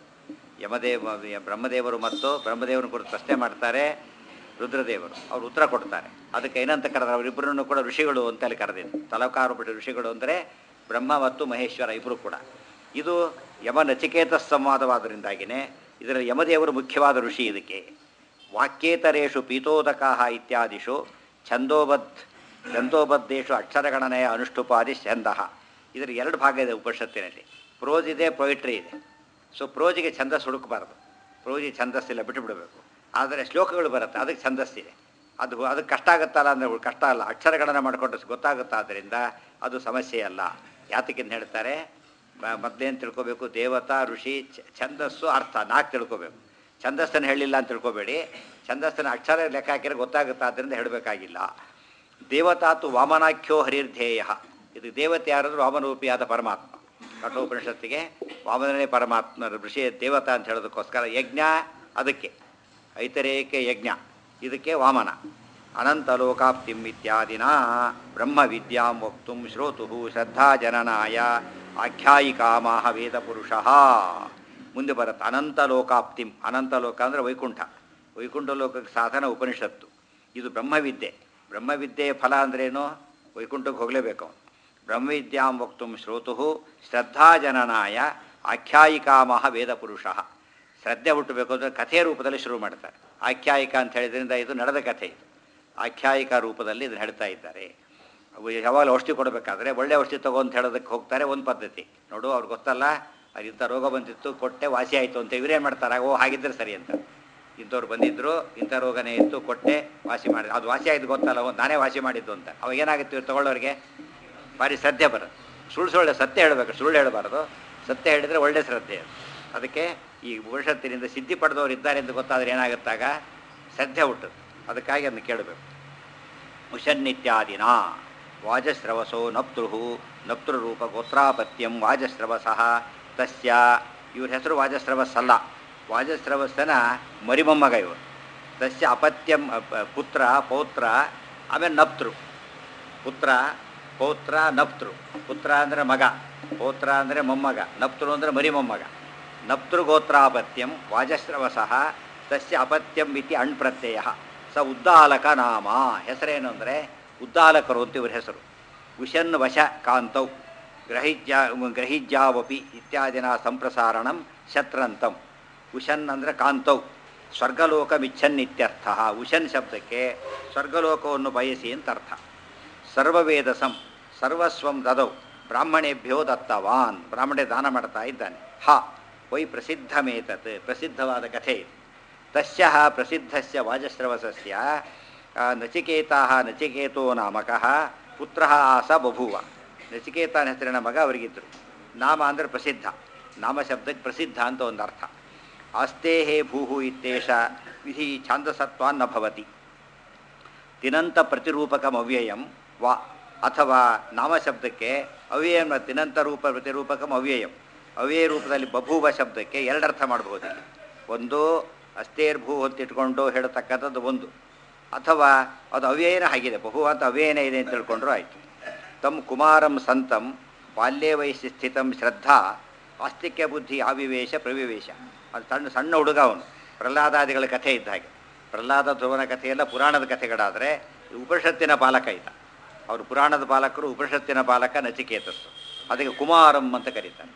ಯಮದೇವ ಬ್ರಹ್ಮದೇವರು ಮತ್ತು ಬ್ರಹ್ಮದೇವನ ಕುರಿತು ಪ್ರಶ್ನೆ ಮಾಡ್ತಾರೆ ರುದ್ರದೇವರು ಅವ್ರು ಉತ್ತರ ಕೊಡ್ತಾರೆ ಅದಕ್ಕೆ ಏನಂತ ಕರೆದ್ರೆ ಅವರಿಬ್ಬರನ್ನು ಕೂಡ ಋಷಿಗಳು ಅಂತೇಳಿ ಕರೆದಿದ್ದು ತಲಕಾರುಪಟ್ಟ ಋಷಿಗಳು ಅಂದರೆ ಬ್ರಹ್ಮ ಮತ್ತು ಮಹೇಶ್ವರ ಇಬ್ಬರು ಕೂಡ ಇದು ಯಮ ನಚಿಕೇತ ಸಂವಾದವಾದ್ದರಿಂದಾಗಿಯೇ ಇದರಲ್ಲಿ ಯಮದೇವರು ಮುಖ್ಯವಾದ ಋಷಿ ಇದಕ್ಕೆ ವಾಕ್ಯೇತರೇಷು ಪೀತೋದಕಾ ಇತ್ಯಾದಿಷು ಛಂದೋಬದ್ಧ ಛಂದೋಬದ್ಧೇಶು ಅಕ್ಷರಗಣನೆಯ ಅನುಷ್ಠುಪಾದಿ ಛಂದಃ ಇದರ ಎರಡು ಭಾಗ ಇದೆ ಉಪನಿಷತ್ತಿನಲ್ಲಿ ಪ್ರೋಜ್ ಇದೆ ಪೊಯಿಟ್ರಿ ಇದೆ ಸೊ ಪ್ರೋಜಿಗೆ ಛಂದಸ್ ಹುಡುಕಬಾರ್ದು ಪ್ರೋಜಿಗೆ ಛಂದಸ್ಸಿಲ್ಲ ಬಿಟ್ಟು ಬಿಡಬೇಕು ಆದರೆ ಶ್ಲೋಕಗಳು ಬರುತ್ತೆ ಅದಕ್ಕೆ ಛಂದಸ್ಸಿದೆ ಅದು ಅದಕ್ಕೆ ಕಷ್ಟ ಆಗುತ್ತಲ್ಲ ಅಂದರೆ ಕಷ್ಟ ಅಲ್ಲ ಅಕ್ಷರಗಣನೆ ಮಾಡಿಕೊಂಡ್ರೆ ಗೊತ್ತಾಗುತ್ತೆ ಆದ್ದರಿಂದ ಅದು ಸಮಸ್ಯೆ ಅಲ್ಲ ಯಾತಕ್ಕಿಂತ ಹೇಳ್ತಾರೆ ಮ- ಮೊದಲೇನು ತಿಳ್ಕೊಬೇಕು ದೇವತಾ ಋಷಿ ಛ- ಛಂದಸ್ಸು ಅರ್ಥ ನಾಲ್ಕು ತಿಳ್ಕೊಬೇಕು ಛಂದಸ್ಸನ್ನು ಹೇಳಿಲ್ಲ ಅಂತ ತಿಳ್ಕೊಬೇಡಿ ಛಂದಸ್ಸನ್ನು ಅಕ್ಷರ ಲೆಕ್ಕ ಹಾಕಿದ್ರೆ ಗೊತ್ತಾಗುತ್ತೆ ಆದ್ದರಿಂದ ಹೇಳಬೇಕಾಗಿಲ್ಲ ದೇವತಾತು ವಾಮನಾಖ್ಯೋ ಹರಿರ್ಧೇಯ ಇದು ದೇವತೆ ಯಾರಾದರೂ ವಾಮನರೂಪಿಯಾದ ಪರಮಾತ್ಮ ಕಠೋಪನಿಷತ್ತಿಗೆ ವಾಮನನೇ ಪರಮಾತ್ಮ ಋಷಿ ದೇವತಾ ಅಂತ ಹೇಳೋದಕ್ಕೋಸ್ಕರ ಯಜ್ಞ ಅದಕ್ಕೆ ಐತರೇಕ ಯಜ್ಞ ಇದಕ್ಕೆ ವಾಮನ ಅನಂತಲೋಕಾಪ್ತಿಂ ಇತ್ಯಾದಿನ ಬ್ರಹ್ಮ ವಿದ್ಯಾಂ ವಕ್ತು ಶ್ರೋತು ಶ್ರದ್ಧಾಜನನಾಯ ಆಖ್ಯಾಯಿಕಾಮಾಹ ವೇದ ಪುರುಷ ಮುಂದೆ ಬರುತ್ತೆ ಅನಂತಲೋಕಾಪ್ತಿಂ ಅನಂತಲೋಕ ಅಂದರೆ ವೈಕುಂಠ ವೈಕುಂಠ ಲೋಕಕ್ಕೆ ಸಾಧನ ಉಪನಿಷತ್ತು ಇದು ಬ್ರಹ್ಮವಿದ್ಯೆ ಬ್ರಹ್ಮವಿದ್ಯೆಯ ಫಲ ಅಂದ್ರೇನು ವೈಕುಂಠಕ್ಕೆ ಹೋಗಲೇಬೇಕು ಅವನು ಬ್ರಹ್ಮವಿದ್ಯಾಂ ವಕ್ತು ಶ್ರೋತು ಶ್ರದ್ಧಾಜನನಾಯ ಆಖ್ಯಾಯಿಕಾಮಹ ವೇದ ಪುರುಷ ಶ್ರದ್ಧೆ ಹುಟ್ಟಬೇಕು ಅಂದರೆ ಕಥೆಯ ರೂಪದಲ್ಲಿ ಶುರು ಮಾಡ್ತಾರೆ ಆಖ್ಯಾಯಿಕ ಅಂತ ಹೇಳಿದ್ರಿಂದ ಇದು ನಡೆದ ಕಥೆ ಇದು ಆಖ್ಯಾಯಿಕ ರೂಪದಲ್ಲಿ ಇದನ್ನು ಹೇಳ್ತಾ ಇದ್ದಾರೆ ಅವು ಯಾವಾಗಲೂ ಔಷಧಿ ಕೊಡಬೇಕಾದ್ರೆ ಒಳ್ಳೆ ಔಷಧಿ ತಗೋ ಅಂತ ಹೇಳೋದಕ್ಕೆ ಹೋಗ್ತಾರೆ ಒಂದು ಪದ್ಧತಿ ನೋಡು ಅವ್ರಿಗೆ ಗೊತ್ತಲ್ಲ ಅದು ಇಂಥ ರೋಗ ಬಂದಿತ್ತು ಕೊಟ್ಟೆ ವಾಸಿ ಆಯಿತು ಅಂತ ಇವರೇನು ಮಾಡ್ತಾರೆ ಓ ಹಾಗಿದ್ರೆ ಸರಿ ಅಂತ ಇಂಥವ್ರು ಬಂದಿದ್ದರು ಇಂಥ ರೋಗನೇ ಇತ್ತು ಕೊಟ್ಟೆ ವಾಸಿ ಮಾಡಿ ಅದು ವಾಸಿ ಆಯ್ತು ಗೊತ್ತಲ್ಲ ಒಂದು ನಾನೇ ವಾಸಿ ಮಾಡಿದ್ದು ಅಂತ ಅವಾಗ ಏನಾಗುತ್ತೆ ಇವ್ರು ತಗೊಳ್ಳೋರಿಗೆ ಭಾರಿ ಶ್ರದ್ಧೆ ಬರುತ್ತೆ ಸುಳ್ಳು ಸುಳ್ಳು ಸತ್ಯ ಹೇಳಬೇಕು ಸುಳ್ಳು ಹೇಳಬಾರ್ದು ಸತ್ಯ ಹೇಳಿದರೆ ಒಳ್ಳೆ ಶ್ರದ್ಧೆ ಅದು ಅದಕ್ಕೆ ಈ ಉಪನಿಷತ್ತಿನಿಂದ ಸಿದ್ಧಿ ಪಡೆದವರು ಇದ್ದಾರೆ ಅಂತ ಗೊತ್ತಾದರೆ ಏನಾಗುತ್ತಾಗ ಶ್ರದ್ಧೆ ಹುಟ್ಟುತ್ತೆ ಅದಕ್ಕಾಗಿ ಅದನ್ನು ಕೇಳಬೇಕು ಮುಷನ್ನಿತ್ಯಾದಿನ ವಾಜಸ್ರವಸೋ ನಪ್ತೃಹು ನಪ್ತೃರೂಪ ಗೋತ್ರಾಪತ್ಯಂ ವಾಜಸ್ರವಸಃ ತಸ್ಯ ಇವ್ರ ಹೆಸರು ವಾಜಸ್ರವಸ್ ಅಲ್ಲ ವಾಜಸ್ರವಸ್ಸನ ಮರಿಮೊಮ್ಮಗ ಇವರು ತಸ್ಯ ಅಪತ್ಯಂ ಅಪ- ಪುತ್ರ ಪೌತ್ರ ಆಮೇಲೆ ನಪ್ತೃ ಪುತ್ರ ಪೌತ್ರ ನಪ್ತೃ ಪುತ್ರ ಅಂದರೆ ಮಗ ಪೌತ್ರ ಅಂದರೆ ಮೊಮ್ಮಗ ನಪ್ತೃ ಅಂದರೆ ಮರಿ ಮೊಮ್ಮಗ ನಪ್ತೃ ಗೋತ್ರಾಪತ್ಯಂ ವಾಜಸ್ರವಸಃ ತಸ್ಯ ಅಪತ್ಯಂ ಇತಿ ಅಣ್ ಪ್ರತ್ಯಯ ಸ ಉದ್ದಾಲಕ ನಾಮ ಹೆಸರೇನು ಅಂದರೆ ಉದ್ದಾಲಕರು ಅಂತ ಇವ್ರ ಹೆಸರು ಉಶನ್ ವಶ ಕಾಂತೌ ಗ್ರಹಿಜ್ಯ ಗ್ರಹಿಜ್ಯಾವಪಿ ಇತ್ಯಾದಿನ ಸಂಪ್ರಸಾರಣಂ ಶತ್ರಂತಂ ಉಶನ್ ಅಂದರೆ ಕಾಂತೌ ಸ್ವರ್ಗಲೋಕಮಿಚ್ಛನ್ ಇತ್ಯರ್ಥ ಉಶನ್ ಶಬ್ದಕ್ಕೆ ಸ್ವರ್ಗಲೋಕವನ್ನು ಬಯಸಿ ಅಂತ ಅರ್ಥ ಸರ್ವವೇದಸಂ ಸರ್ವಸ್ವಂ ದದೌ ಬ್ರಾಹ್ಮಣೇಭ್ಯೋ ದತ್ತವಾನ್ ಬ್ರಾಹ್ಮಣೆ ದಾನ ಮಾಡ್ತಾ ಇದ್ದಾನೆ ಹ ವೈ ಪ್ರಸಿದ್ಧಮೇತತ್ ಪ್ರಸಿದ್ಧವಾದ ಕಥೆ ಇದು ತಸ್ಯ ಪ್ರಸಿದ್ಧಸ್ಯ ವಾಜಶ್ರವಸಸ್ಯ ಆ, ನಚಿಕೇತಃ ನಚಿಕೇತೋ ನಾಮಕಃ ಪುತ್ರ ಆಸ ಬಭೂವ ನಚಿಕೇತನ ಹೆಸರಿನ ಮಗ ಅವರಿಗಿದ್ರು ನಾಮ ಅಂದರೆ ಪ್ರಸಿದ್ಧ ನಾಮ ಶಬ್ದಕ್ಕೆ ಪ್ರಸಿದ್ಧ ಅಂತ ಒಂದು ಅರ್ಥ ಆಸ್ತೆ ಹೇ ಭೂಹು ಇತ್ತೇಷ ವಿಧಿ ಛಾಂದಸತ್ವಾನ್ನ ಭವತಿ ತಿನಂತ ಪ್ರತಿರೂಪಕಂ ಅವ್ಯಯಂ ವಾ ಅಥವಾ ನಾಮಶಬ್ದಕ್ಕೆ ಅವ್ಯಯಂ ತಿನಂತ ರೂಪ ಪ್ರತಿರೂಪಕಂ ಅವ್ಯಯಂ ಅವ್ಯಯ ರೂಪದಲ್ಲಿ ಬಭೂವ ಶಬ್ದಕ್ಕೆ ಎರಡರ್ಥ ಮಾಡ್ಬೋದು ಇಲ್ಲಿ ಒಂದು ಅಸ್ತೇರ್ಭೂ ಅಂತ ಇಟ್ಕೊಂಡು ಹೇಳತಕ್ಕಂಥದ್ದು ಒಂದು ಅಥವಾ ಅದು ಅವ್ಯಯನ ಆಗಿದೆ ಬಹು ಅಂತ ಅವ್ಯಯನ ಇದೆ ಅಂತ ತಿಳ್ಕೊಂಡ್ರು ಆಯಿತು ತಮ್ ಕುಮಾರಂ ಸಂತಂ ಬಾಲ್ಯೇ ವಯಸ್ಸಿ ಸ್ಥಿತಂ ಶ್ರದ್ಧಾ ಆಸ್ತಿಕ್ಯ ಬುದ್ಧಿ ಆವಿವೇಶ ಪ್ರವಿವೇಶ ಅದು ಸಣ್ಣ ಸಣ್ಣ ಹುಡುಗ ಅವನು ಪ್ರಹ್ಲಾದಾದಿಗಳ ಕಥೆ ಇದ್ದ ಹಾಗೆ ಪ್ರಹ್ಲಾದ ಧ್ರುವನ ಕಥೆಯೆಲ್ಲ ಪುರಾಣದ ಕಥೆಗಳಾದರೆ ಉಪನಿಷತ್ತಿನ ಬಾಲಕ ಇದ್ದ ಅವರು ಪುರಾಣದ ಬಾಲಕರು ಉಪನಿಷತ್ತಿನ ಬಾಲಕ ನಚಿಕೇತಸ್ಸು ಅದಕ್ಕೆ ಕುಮಾರಂ ಅಂತ ಕರೀತಾರೆ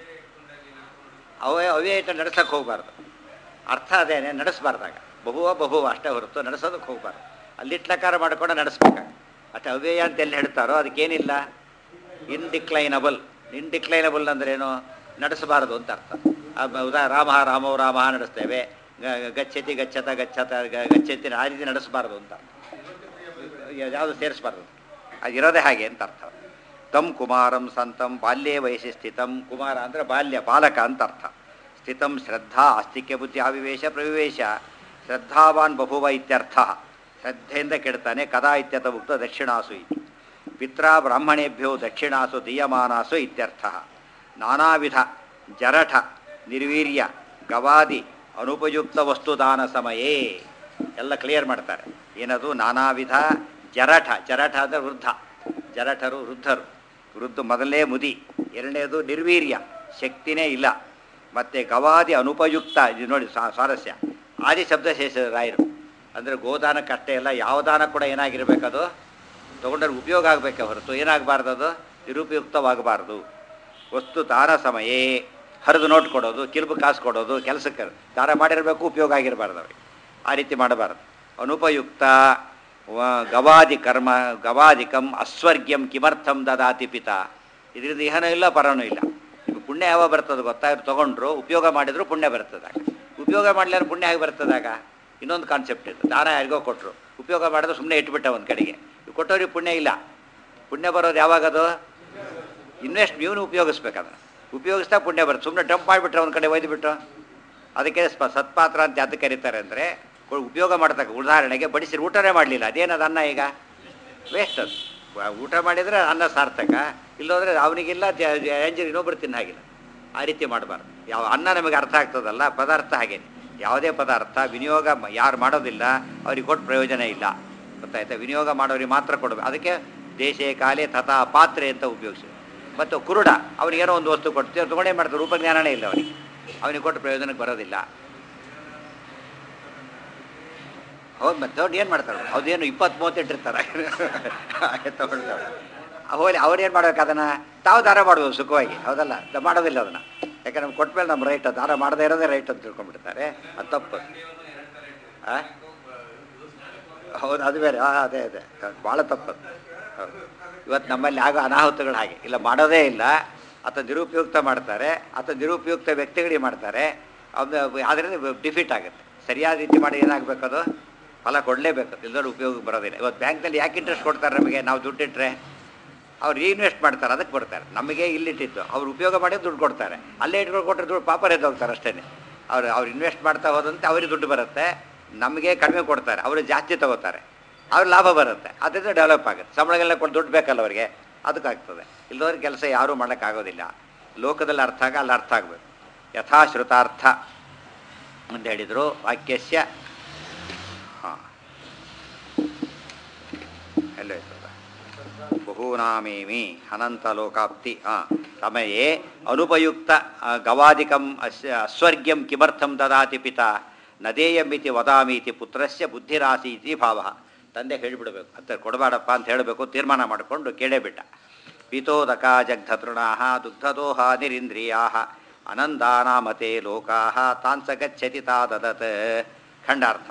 ಅವೇ ಅವೇ ಇಟ್ಟು ನಡೆಸಕ್ಕೆ ಹೋಗಬಾರ್ದು ಅರ್ಥ ಅದೇನೆ ನಡೆಸಬಾರ್ದಾಗ ಬಹುವ ಬಹುವ ಅಷ್ಟೇ ಹೊರತು ನಡೆಸೋದಕ್ಕೆ ಹೋಗಬಾರ್ದು ಅಲ್ಲಿಟ್ಲಕಾರ ಮಾಡ್ಕೊಂಡು ನಡೆಸ್ಬೇಕಾಗ ಅಷ್ಟೇ ಅವ್ಯಯ ಅಂತ ಎಲ್ಲಿ ಹೇಳ್ತಾರೋ ಅದಕ್ಕೇನಿಲ್ಲ ಇನ್ಡಿಕ್ಲೈನಬಲ್ ಇನ್ಡಿಕ್ಲೈನಬಲ್ ಅಂದ್ರೇನು ನಡೆಸಬಾರದು ಅಂತ ಅರ್ಥ ಆ ಬ- ಉದಾ ರಾಮ ರಾಮೋ ರಾಮ ನಡೆಸ್ತೇವೆ ಗ- ಗಚ್ಚತಿ ಗಚ್ಚತ ಗಚ್ಚತ ಗ- ಗಚ್ಚತಿ ಆ ರೀತಿ ನಡೆಸಬಾರದು ಅಂತ ಯಾವುದು ಸೇರಿಸಬಾರ್ದು ಅದಿರೋದೇ ಹಾಗೆ ಅಂತ ಅರ್ಥ ತಂ ಕುಮಾರಂ ಸಂತಂ ಬಾಲ್ಯೇ ವಯಸ್ಸಿ ಸ್ಥಿತಂ ಕುಮಾರ ಅಂದರೆ ಬಾಲ್ಯ ಬಾಲಕ ಅಂತ ಅರ್ಥ ಸ್ಥಿತಂ ಶ್ರದ್ಧಾ ಆಸ್ತಿಕ್ಯ ಬುದ್ಧಿ ಆವಿವೇಶ ಪ್ರವಿವೇಶ ಶ್ರದ್ಧಾವಾನ್ ಬಭುವ ಇತ್ಯರ್ಥ ಶ್ರದ್ಧೆಯಿಂದ ಕೆಡ್ತಾನೆ ಕದಾ ಇತ್ಯತ ಉಕ್ತ ದಕ್ಷಿಣಾಸು ಇತಿ ಪಿತ್ರ ಬ್ರಾಹ್ಮಣೇಭ್ಯೋ ದಕ್ಷಿಣಾಸು ದೀಯಮಾನಾಸು ಇತ್ಯರ್ಥ ನಾನಾವಿಧ ಜರಠ ನಿರ್ವೀರ್ಯ ಗವಾದಿ ಅನುಪಯುಕ್ತ ವಸ್ತುದಾನ ಸಮಯೇ ಎಲ್ಲ ಕ್ಲಿಯರ್ ಮಾಡ್ತಾರೆ ಏನದು ನಾನಾ ವಿಧ ಜರಠ ಜರಠ ಅಂದರೆ ವೃದ್ಧ ಜರಠರು ವೃದ್ಧರು ವೃದ್ಧ ಮೊದಲನೇ ಮುದಿ ಎರಡನೇದು ನಿರ್ವೀರ್ಯ ಶಕ್ತಿನೇ ಇಲ್ಲ ಮತ್ತು ಗವಾದಿ ಅನುಪಯುಕ್ತ ಇದು ನೋಡಿ ಸ್ವಾ- ಸ್ವಾರಸ್ಯ ಆದಿ ಶಬ್ದ ಶೇಷ ರಾಯರು ಅಂದರೆ ಗೋದಾನಕ್ಕೆ ಅಷ್ಟೇ ಇಲ್ಲ ಯಾವ ದಾನ ಕೂಡ ಏನಾಗಿರ್ಬೇಕದು ತೊಗೊಂಡ್ರೆ ಉಪಯೋಗ ಆಗಬೇಕೆ ಹೊರತು ಏನಾಗಬಾರ್ದು ಅದು ನಿರುಪಯುಕ್ತವಾಗಬಾರ್ದು ವಸ್ತು ದಾನ ಸಮಯೇ ಹರಿದು ನೋಟ್ ಕೊಡೋದು ಕಿಲ್ಬು ಕಾಸು ಕೊಡೋದು ಕೆಲಸಕ್ಕೆ ದಾನ ಮಾಡಿರಬೇಕು ಉಪಯೋಗ ಆಗಿರಬಾರ್ದು ಅವ್ರಿಗೆ ಆ ರೀತಿ ಮಾಡಬಾರ್ದು ಅನುಪಯುಕ್ತ ವ- ಗವಾದಿ ಕರ್ಮ ಗವಾದಿಕಂ ಅಸ್ವರ್ಗ್ಯಂ ಕಿಮರ್ಥಂ ದದಾತಿ ಪಿತ ಇದರಿಂದ ಇಹನೂ ಇಲ್ಲ ಪರನೂ ಇಲ್ಲ ನಿಮಗೆ ಪುಣ್ಯ ಯಾವಾಗ ಬರ್ತದೆ ಗೊತ್ತಾ ಇವ್ರು ತೊಗೊಂಡ್ರು ಉಪಯೋಗ ಮಾಡಿದ್ರು ಪುಣ್ಯ ಬರ್ತದಾಗ ಉಪಯೋಗ ಮಾಡಲಿಲ್ಲ ಪುಣ್ಯ ಹೇಗೆ ಬರ್ತದಾಗ ಇನ್ನೊಂದು ಕಾನ್ಸೆಪ್ಟ್ ಇದು ದಾನ ಯಾರಿಗೋ ಕೊಟ್ಟರು ಉಪಯೋಗ ಮಾಡಿದ್ರೆ ಸುಮ್ಮನೆ ಇಟ್ಬಿಟ್ಟ ಒಂದು ಕಡೆಗೆ ಇವ್ ಕೊಟ್ಟವ್ರಿಗೆ ಪುಣ್ಯ ಇಲ್ಲ ಪುಣ್ಯ ಬರೋದು ಯಾವಾಗದು ಇನ್ವೆಸ್ಟ್ ನೀವು ಉಪಯೋಗಿಸ್ಬೇಕು ಅದನ್ನು ಉಪಯೋಗಿಸ್ತಾ ಪುಣ್ಯ ಬರುತ್ತೆ ಸುಮ್ಮನೆ ಡಂಪ್ ಮಾಡಿಬಿಟ್ರೆ ಒಂದು ಕಡೆ ಒಯ್ದುಬಿಟ್ಟು ಅದಕ್ಕೆ ಸ್ಪ ಸತ್ಪಾತ್ರ ಅಂತ ಯಾತಕ್ಕೆ ಕರೀತಾರೆ ಅಂದರೆ ಉಪಯೋಗ ಮಾಡ್ತಕ್ಕ ಉದಾಹರಣೆಗೆ ಬಡಿಸಿರು ಊಟನೇ ಮಾಡಲಿಲ್ಲ ಅದೇನದು ಅನ್ನ ಈಗ ವೇಸ್ಟ್ ಅದು ವ- ಊಟ ಮಾಡಿದರೆ ಅನ್ನ ಸಾರ್ಥಕ ಇಲ್ಲೋದ್ರೆ ಅವನಿಗಿಲ್ಲ ಎಂಜರ್ ಇನ್ನೊಬ್ರು ತಿನ್ನ ಹಾಗಿಲ್ಲ ಆ ರೀತಿ ಮಾಡಬಾರ್ದು ಯಾವ ಅನ್ನ ನಮಗೆ ಅರ್ಥ ಆಗ್ತದಲ್ಲ ಪದಾರ್ಥ ಹಾಗೇನೆ ಯಾವುದೇ ಪದಾರ್ಥ ವಿನಿಯೋಗ ಮ- ಯಾರು ಮಾಡೋದಿಲ್ಲ ಅವ್ರಿಗೆ ಕೊಟ್ಟು ಪ್ರಯೋಜನ ಇಲ್ಲ ಗೊತ್ತಾಯ್ತಾ ವಿನಿಯೋಗ ಮಾಡೋರಿಗೆ ಮಾತ್ರ ಕೊಡಬೇಕು ಅದಕ್ಕೆ ದೇಶೇ ಕಾಲೇ ತಥಾ ಪಾತ್ರೆ ಅಂತ ಉಪಯೋಗಿಸಿ ಮತ್ತು ಕುರುಡ ಅವ್ನಿಗೇನೋ ಒಂದು ವಸ್ತು ಕೊಡ್ತೀವಿ ತೊಗೊಂಡೇ ಮಾಡ್ತಾರೆ ರೂಪಜ್ಞಾನನೇ ಇಲ್ಲ ಅವನಿಗೆ ಅವನಿಗೆ ಕೊಟ್ಟು ಪ್ರಯೋಜನಕ್ಕೆ ಬರೋದಿಲ್ಲ ಹೌದು ಮತ್ತೆ ದೊಡ್ಡ ಏನು ಮಾಡ್ತಾರೆ ಅದೇನು ಇಪ್ಪತ್ತು ಮೂವತ್ತೆಂಟು ಇರ್ತಾರೆ ತಗೊಳ್ತಾರೆ ಹೋಗಿ ಅವ್ರೇನು ಮಾಡ್ಬೇಕು ಅದನ್ನು ತಾವು ದಾನ ಮಾಡ್ಬೋದು ಸುಖವಾಗಿ ಹೌದಲ್ಲ ದ- ಮಾಡೋದಿಲ್ಲ ಅದನ್ನು ಯಾಕಂದ್ರೆ ನಮ್ಗೆ ಕೊಟ್ಟ ಮೇಲೆ ನಮ್ಮ ರೈಟ್ ದಾನ ಮಾಡದೇ ಇರೋದೇ ರೈಟ್ ಅಂತ ತಿಳ್ಕೊಂಡ್ಬಿಡ್ತಾರೆ ಅದು ತಪ್ಪು ಆ? ಹೌದು ಅದು ಬೇರೆ ಆ, ಅದೇ ಅದೇ ಭಾಳ ತಪ್ಪದು ಹೌದು ಇವತ್ತು ನಮ್ಮಲ್ಲಿ ಆಗೋ ಅನಾಹುತಗಳು ಹಾಗೆ ಇಲ್ಲ ಮಾಡೋದೇ ಇಲ್ಲ ಅಥವಾ ನಿರುಪಯುಕ್ತ ಮಾಡ್ತಾರೆ ಅಥವಾ ನಿರುಪಯುಕ್ತ ವ್ಯಕ್ತಿಗಳಿಗೆ ಮಾಡ್ತಾರೆ ಅದು ಅದರಿಂದ ಡಿಫೀಟ್ ಆಗುತ್ತೆ ಸರಿಯಾದ ರೀತಿ ಮಾಡಿ ಏನಾಗಬೇಕದು ಫಲ ಕೊಡಲೇಬೇಕು ಇಲ್ಲದ್ರೆ ಉಪಯೋಗಕ್ಕೆ ಬರೋದಿಲ್ಲ ಇವತ್ತು ಬ್ಯಾಂಕ್ನಲ್ಲಿ ಯಾಕೆ ಇಂಟ್ರೆಸ್ಟ್ ಕೊಡ್ತಾರೆ ನಮಗೆ ನಾವು ದುಡ್ಡಿಟ್ರೆ ಅವ್ರು ಇನ್ವೆಸ್ಟ್ ಮಾಡ್ತಾರೆ ಅದಕ್ಕೆ ಬರ್ತಾರೆ ನಮಗೆ ಇಲ್ಲಿಟ್ಟಿದ್ದು ಅವ್ರು ಉಪಯೋಗ ಮಾಡಿ ದುಡ್ಡು ಕೊಡ್ತಾರೆ ಅಲ್ಲೇ ಇಟ್ಕೊಂಡು ಕೊಟ್ಟರೆ ದುಡ್ಡು ಪಾಪರ್ ಎದ್ದು ಹೋಗ್ತಾರೆ ಅಷ್ಟೇ ಅವ್ರು ಅವ್ರು ಇನ್ವೆಸ್ಟ್ ಮಾಡ್ತಾ ಹೋದಂತೆ ಅವ್ರಿಗೆ ದುಡ್ಡು ಬರುತ್ತೆ ನಮಗೆ ಕಡಿಮೆ ಕೊಡ್ತಾರೆ ಅವರು ಜಾಸ್ತಿ ತಗೋತಾರೆ ಅವ್ರ ಲಾಭ ಬರುತ್ತೆ ಅದರಿಂದ ಡೆವಲಪ್ ಆಗುತ್ತೆ ಸಂಬಳಗೆಲ್ಲ ಕೊಟ್ಟು ದುಡ್ಡು ಬೇಕಲ್ಲ ಅವರಿಗೆ ಅದಕ್ಕಾಗ್ತದೆ ಇಲ್ಲದವ್ರ ಕೆಲಸ ಯಾರೂ ಮಾಡೋಕ್ಕಾಗೋದಿಲ್ಲ ಲೋಕದಲ್ಲಿ ಅರ್ಥ ಆಗ ಅಲ್ಲಿ ಅರ್ಥ ಆಗಬೇಕು ಯಥಾಶ್ರುತಾರ್ಥ ಅಂತ ಹೇಳಿದರು ವಾಕ್ಯಸ್ಯ ಹಾಂ ಎಲ್ಲೋ ಇರ್ತದ ಬಹೂನಾಮೇಮಿ ಅನಂತ ಲೋಕಾಪ್ತಿ ಹಾಂ ಸಮಯೇ ಅನುಪಯುಕ್ತ ಆ, ಗವಾದಿಕಂ ಅಸ್ ಅಸ್ವರ್ಗ್ಯಂ ಕಿಮರ್ಥಂ ದದಾತಿ ಪಿತ ನದೇಯಮಿತಿ ವದಾಮೀತಿ ಪುತ್ರಸ್ಯ ಬುದ್ಧಿರಾಸಿ ಇತಿ ಭಾವ ತಂದೆ ಹೇಳಿಬಿಡ್ಬೇಕು ಅಂತ ಕೊಡಬೇಡಪ್ಪ ಅಂತ ಹೇಳಬೇಕು ತೀರ್ಮಾನ ಮಾಡಿಕೊಂಡು ಕೇಳೇ ಬಿಟ್ಟ ಪೀತೋದಕ ಜಗ್ಧತೃಣಾಹ ದುಗ್ಧದೋಹ ನಿರಿಂದ್ರಿಯಾ ಅನಂದಾನಾಮತೆ ಲೋಕಾ ತಾನ್ ಸ ಗಚ್ಚತಿ ತಾ ದದತ್ ಖಂಡಾರ್ಥ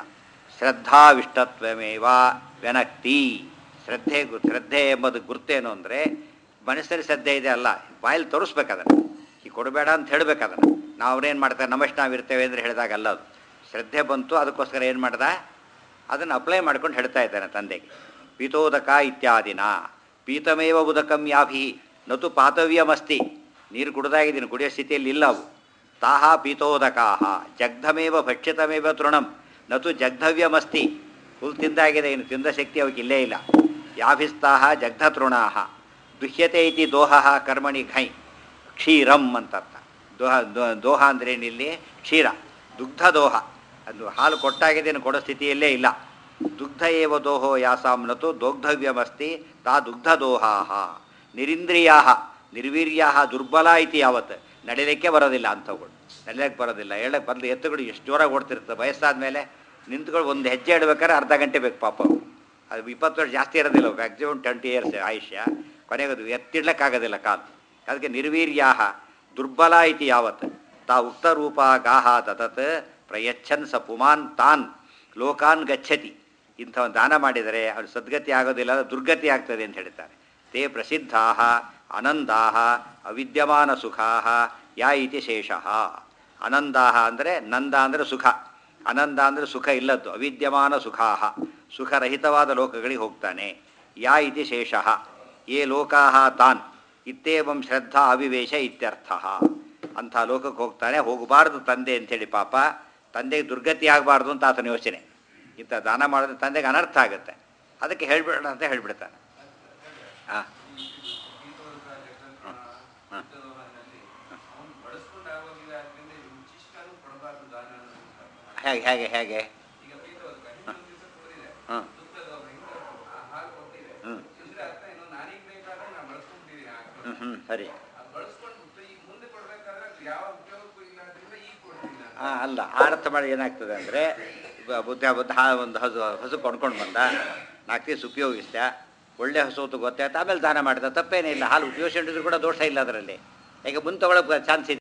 ಶ್ರದ್ಧಾವಿಷ್ಟತ್ವಮೇವ ವ್ಯನಕ್ತಿ ಶ್ರದ್ಧೆ ಗು- ಶ್ರದ್ಧೆ ಎಂಬುದು ಗುರ್ತೇನು ಅಂದರೆ ಮನಸ್ಸಲ್ಲಿ ಶ್ರದ್ಧೆ ಇದೆ ಅಲ್ಲ ಬಾಯಲ್ಲಿ ತೋರಿಸ್ಬೇಕು ಅದನ್ನು ಈ ಕೊಡಬೇಡ ಅಂತ ಹೇಳ್ಬೇಕು ಅದನ್ನು ನಾವು ಅವ್ರೇನು ಮಾಡ್ತಾರೆ ನಮಷ್ಟು ನಾವು ಇರ್ತೇವೆ ಅಂದರೆ ಹೇಳಿದಾಗ ಅಲ್ಲ ಅದು ಶ್ರದ್ಧೆ ಬಂತು ಅದಕ್ಕೋಸ್ಕರ ಏನು ಮಾಡ್ದ ಅದನ್ನು ಅಪ್ಲೈ ಮಾಡ್ಕೊಂಡು ಹೇಳ್ತಾ ಇದ್ದಾನೆ ತಂದೆಗೆ ಪೀತೋದಕ ಇತ್ಯಾದಿನ ಪೀತಮೇವ ಉದಕಂ ಯಾಭಿ ನತು ಪಾತವ್ಯಮಸ್ತಿ ನೀರು ಕುಡ್ದಾಗಿದ್ದೀನಿ ಕುಡಿಯೋ ಸ್ಥಿತಿಯಲ್ಲಿ ಇಲ್ಲ ಅವು ತಾಹ ಪೀತೋದಕಾಹ ಜಗ್ಧಮೇವ ಭಕ್ಷಿತಮೇವ ತೃಣಂ ನತು ಜಗ್ಧವ್ಯಮಸ್ತಿ ಹುಲ್ ತಿಂದಾಗಿದೆ ಇನ್ನು ತಿಂದ ಶಕ್ತಿ ಅವಕ್ಕೆ ಇಲ್ಲೇ ಇಲ್ಲ ಯಾಭಿಸ್ತಾಹ ಜಗ್ಧತೃಣಾಹ ದುಹ್ಯತೆ ಇತಿ ದೋಹ ಕರ್ಮಣಿ ಘೈ ಕ್ಷೀರಂ ಅಂತರ್ಥ ದೋಹ ದೋ- ದೋಹ ಅಂದ್ರೇನಿಲ್ಲಿ ಕ್ಷೀರ ದುಗ್ಧ ದೋಹ ಅದು ಹಾಲು ಕೊಟ್ಟಾಗಿದ್ದೇನು ಕೊಡೋ ಸ್ಥಿತಿಯಲ್ಲೇ ಇಲ್ಲ ದುಗ್ಧ ಏವ ದೋಹೋ ಯಾಸಾಂನತು ದೋಗ್ಧವ್ಯಮಸ್ತಿ ತಾ ದುಗ್ಧ ದೋಹಾಹ ನಿರಿಂದ್ರಿಯಾ ನಿರ್ವೀರ್ಯಾ ದುರ್ಬಲ ಇತಿ ಯಾವತ್ ನಡಿಲಿಕ್ಕೆ ಬರೋದಿಲ್ಲ ಅಂಥವುಗಳು ನಡಿಲಿಕ್ಕೆ ಬರೋದಿಲ್ಲ ಹೇಳಕ್ಕೆ ಬಂದು ಎತ್ತುಗಳು ಎಷ್ಟು ಜೋರಾಗಿ ಓಡ್ತಿರ್ತದೆ ವಯಸ್ಸಾದ ಮೇಲೆ ನಿಂತ್ಕೊಂಡು ಒಂದು ಹೆಜ್ಜೆ ಇಡ್ಬೇಕಾದ್ರೆ ಅರ್ಧ ಗಂಟೆ ಬೇಕು ಪಾಪ ಅವು. ಅದು ಇಪ್ಪತ್ತು ವರ್ಷ ಜಾಸ್ತಿ ಇರೋದಿಲ್ಲ ಮ್ಯಾಕ್ಸಿಮಮ್ ಟ್ವೆಂಟಿ ಇಯರ್ಸ್ ಆಯುಷ್ಯ ಕೊನೆಗೆ ಅದು ಎತ್ತಿಡ್ಲಿಕ್ಕಾಗೋದಿಲ್ಲ ಕಾಲು ಅದಕ್ಕೆ ನಿರ್ವೀರ್ಯಾ ದುರ್ಬಲ ಇತಿ ಯಾವತ್ ತಾ ಉಕ್ತ ರೂಪ ಗಾಹ ತತತ್ ಪ್ರಯಚ್ಛನ್ ಸ ಪುಮಾನ್ ತಾನ್ ಲೋಕಾನ್ ಗಚ್ಚತಿ ಇಂಥವನ್ನ ದಾನ ಮಾಡಿದರೆ ಅವ್ರು ಸದ್ಗತಿ ಆಗೋದಿಲ್ಲ ದುರ್ಗತಿ ಆಗ್ತದೆ ಅಂತ ಹೇಳ್ತಾರೆ ತೇ ಪ್ರಸಿದ್ಧಾ ಅನಂದಾ ಅವಿದ್ಯಮಾನ ಸುಖಾ ಯಾ ಇತಿ ಶೇಷಃ ಅನಂದಾಹ ಅಂದರೆ ನಂದ ಅಂದರೆ ಸುಖ ಅನಂದ ಅಂದರೆ ಸುಖ ಇಲ್ಲದ್ದು ಅವಿದ್ಯಮಾನ ಸುಖಾಹ ಸುಖರಹಿತವಾದ ಲೋಕಗಳಿಗೆ ಹೋಗ್ತಾನೆ ಯಾ ಇತಿ ಶೇಷಃ ಯೇ ಲೋಕಾಹ ತಾನ್ ಇತ್ತೇವಂ ಶ್ರದ್ಧಾ ಅವಿವೇಶ ಇತ್ಯರ್ಥ ಅಂಥ ಲೋಕಕ್ಕೆ ಹೋಗ್ತಾನೆ ಹೋಗಬಾರ್ದು ತಂದೆ ಅಂಥೇಳಿ ಪಾಪ ತಂದೆಗೆ ದುರ್ಗತಿ ಆಗಬಾರ್ದು ಅಂತ ಆತನ ಯೋಚನೆ ಇಂಥ ದಾನ ಮಾಡಿದ್ರೆ ತಂದೆಗೆ ಅನರ್ಥ ಆಗುತ್ತೆ ಅದಕ್ಕೆ ಹೇಳ್ಬಿಡೋಣ ಅಂತ ಹೇಳ್ಬಿಡ್ತಾನೆ ಹಾಂ ಹೇಗೆ ಹೇಗೆ ಹೇಗೆ ಹಾಂ ಹ್ಞೂ ಹ್ಞೂ ಹ್ಞೂ ಸರಿ ಹಾಂ ಅಲ್ಲ ಆ ಅರ್ಥ ಮಾಡಿ ಏನಾಗ್ತದೆ ಅಂದರೆ ಬುದ್ಧ ಬುದ್ಧ ಹಾ ಒಂದು ಹಸು ಹಸು ಕೊಂಡ್ಕೊಂಡು ಬಂದ ನಾಲ್ಕು ದಿವಸ ಉಪಯೋಗಿಸ್ದ ಒಳ್ಳೆ ಹಸು ಅಂತ ಗೊತ್ತಾಯ್ತು ಆಮೇಲೆ ದಾನ ಮಾಡಿದ ತಪ್ಪೇನೇ ಇಲ್ಲ ಹಾಲು ಉಪಯೋಗಿಸಿದ್ರು ಕೂಡ ದೋಷ ಇಲ್ಲ ಅದರಲ್ಲಿ ಈಗ ಮುಂದೆ ತಗೊಳಕ್ಕೆ ಚಾನ್ಸ್ ಇದೆ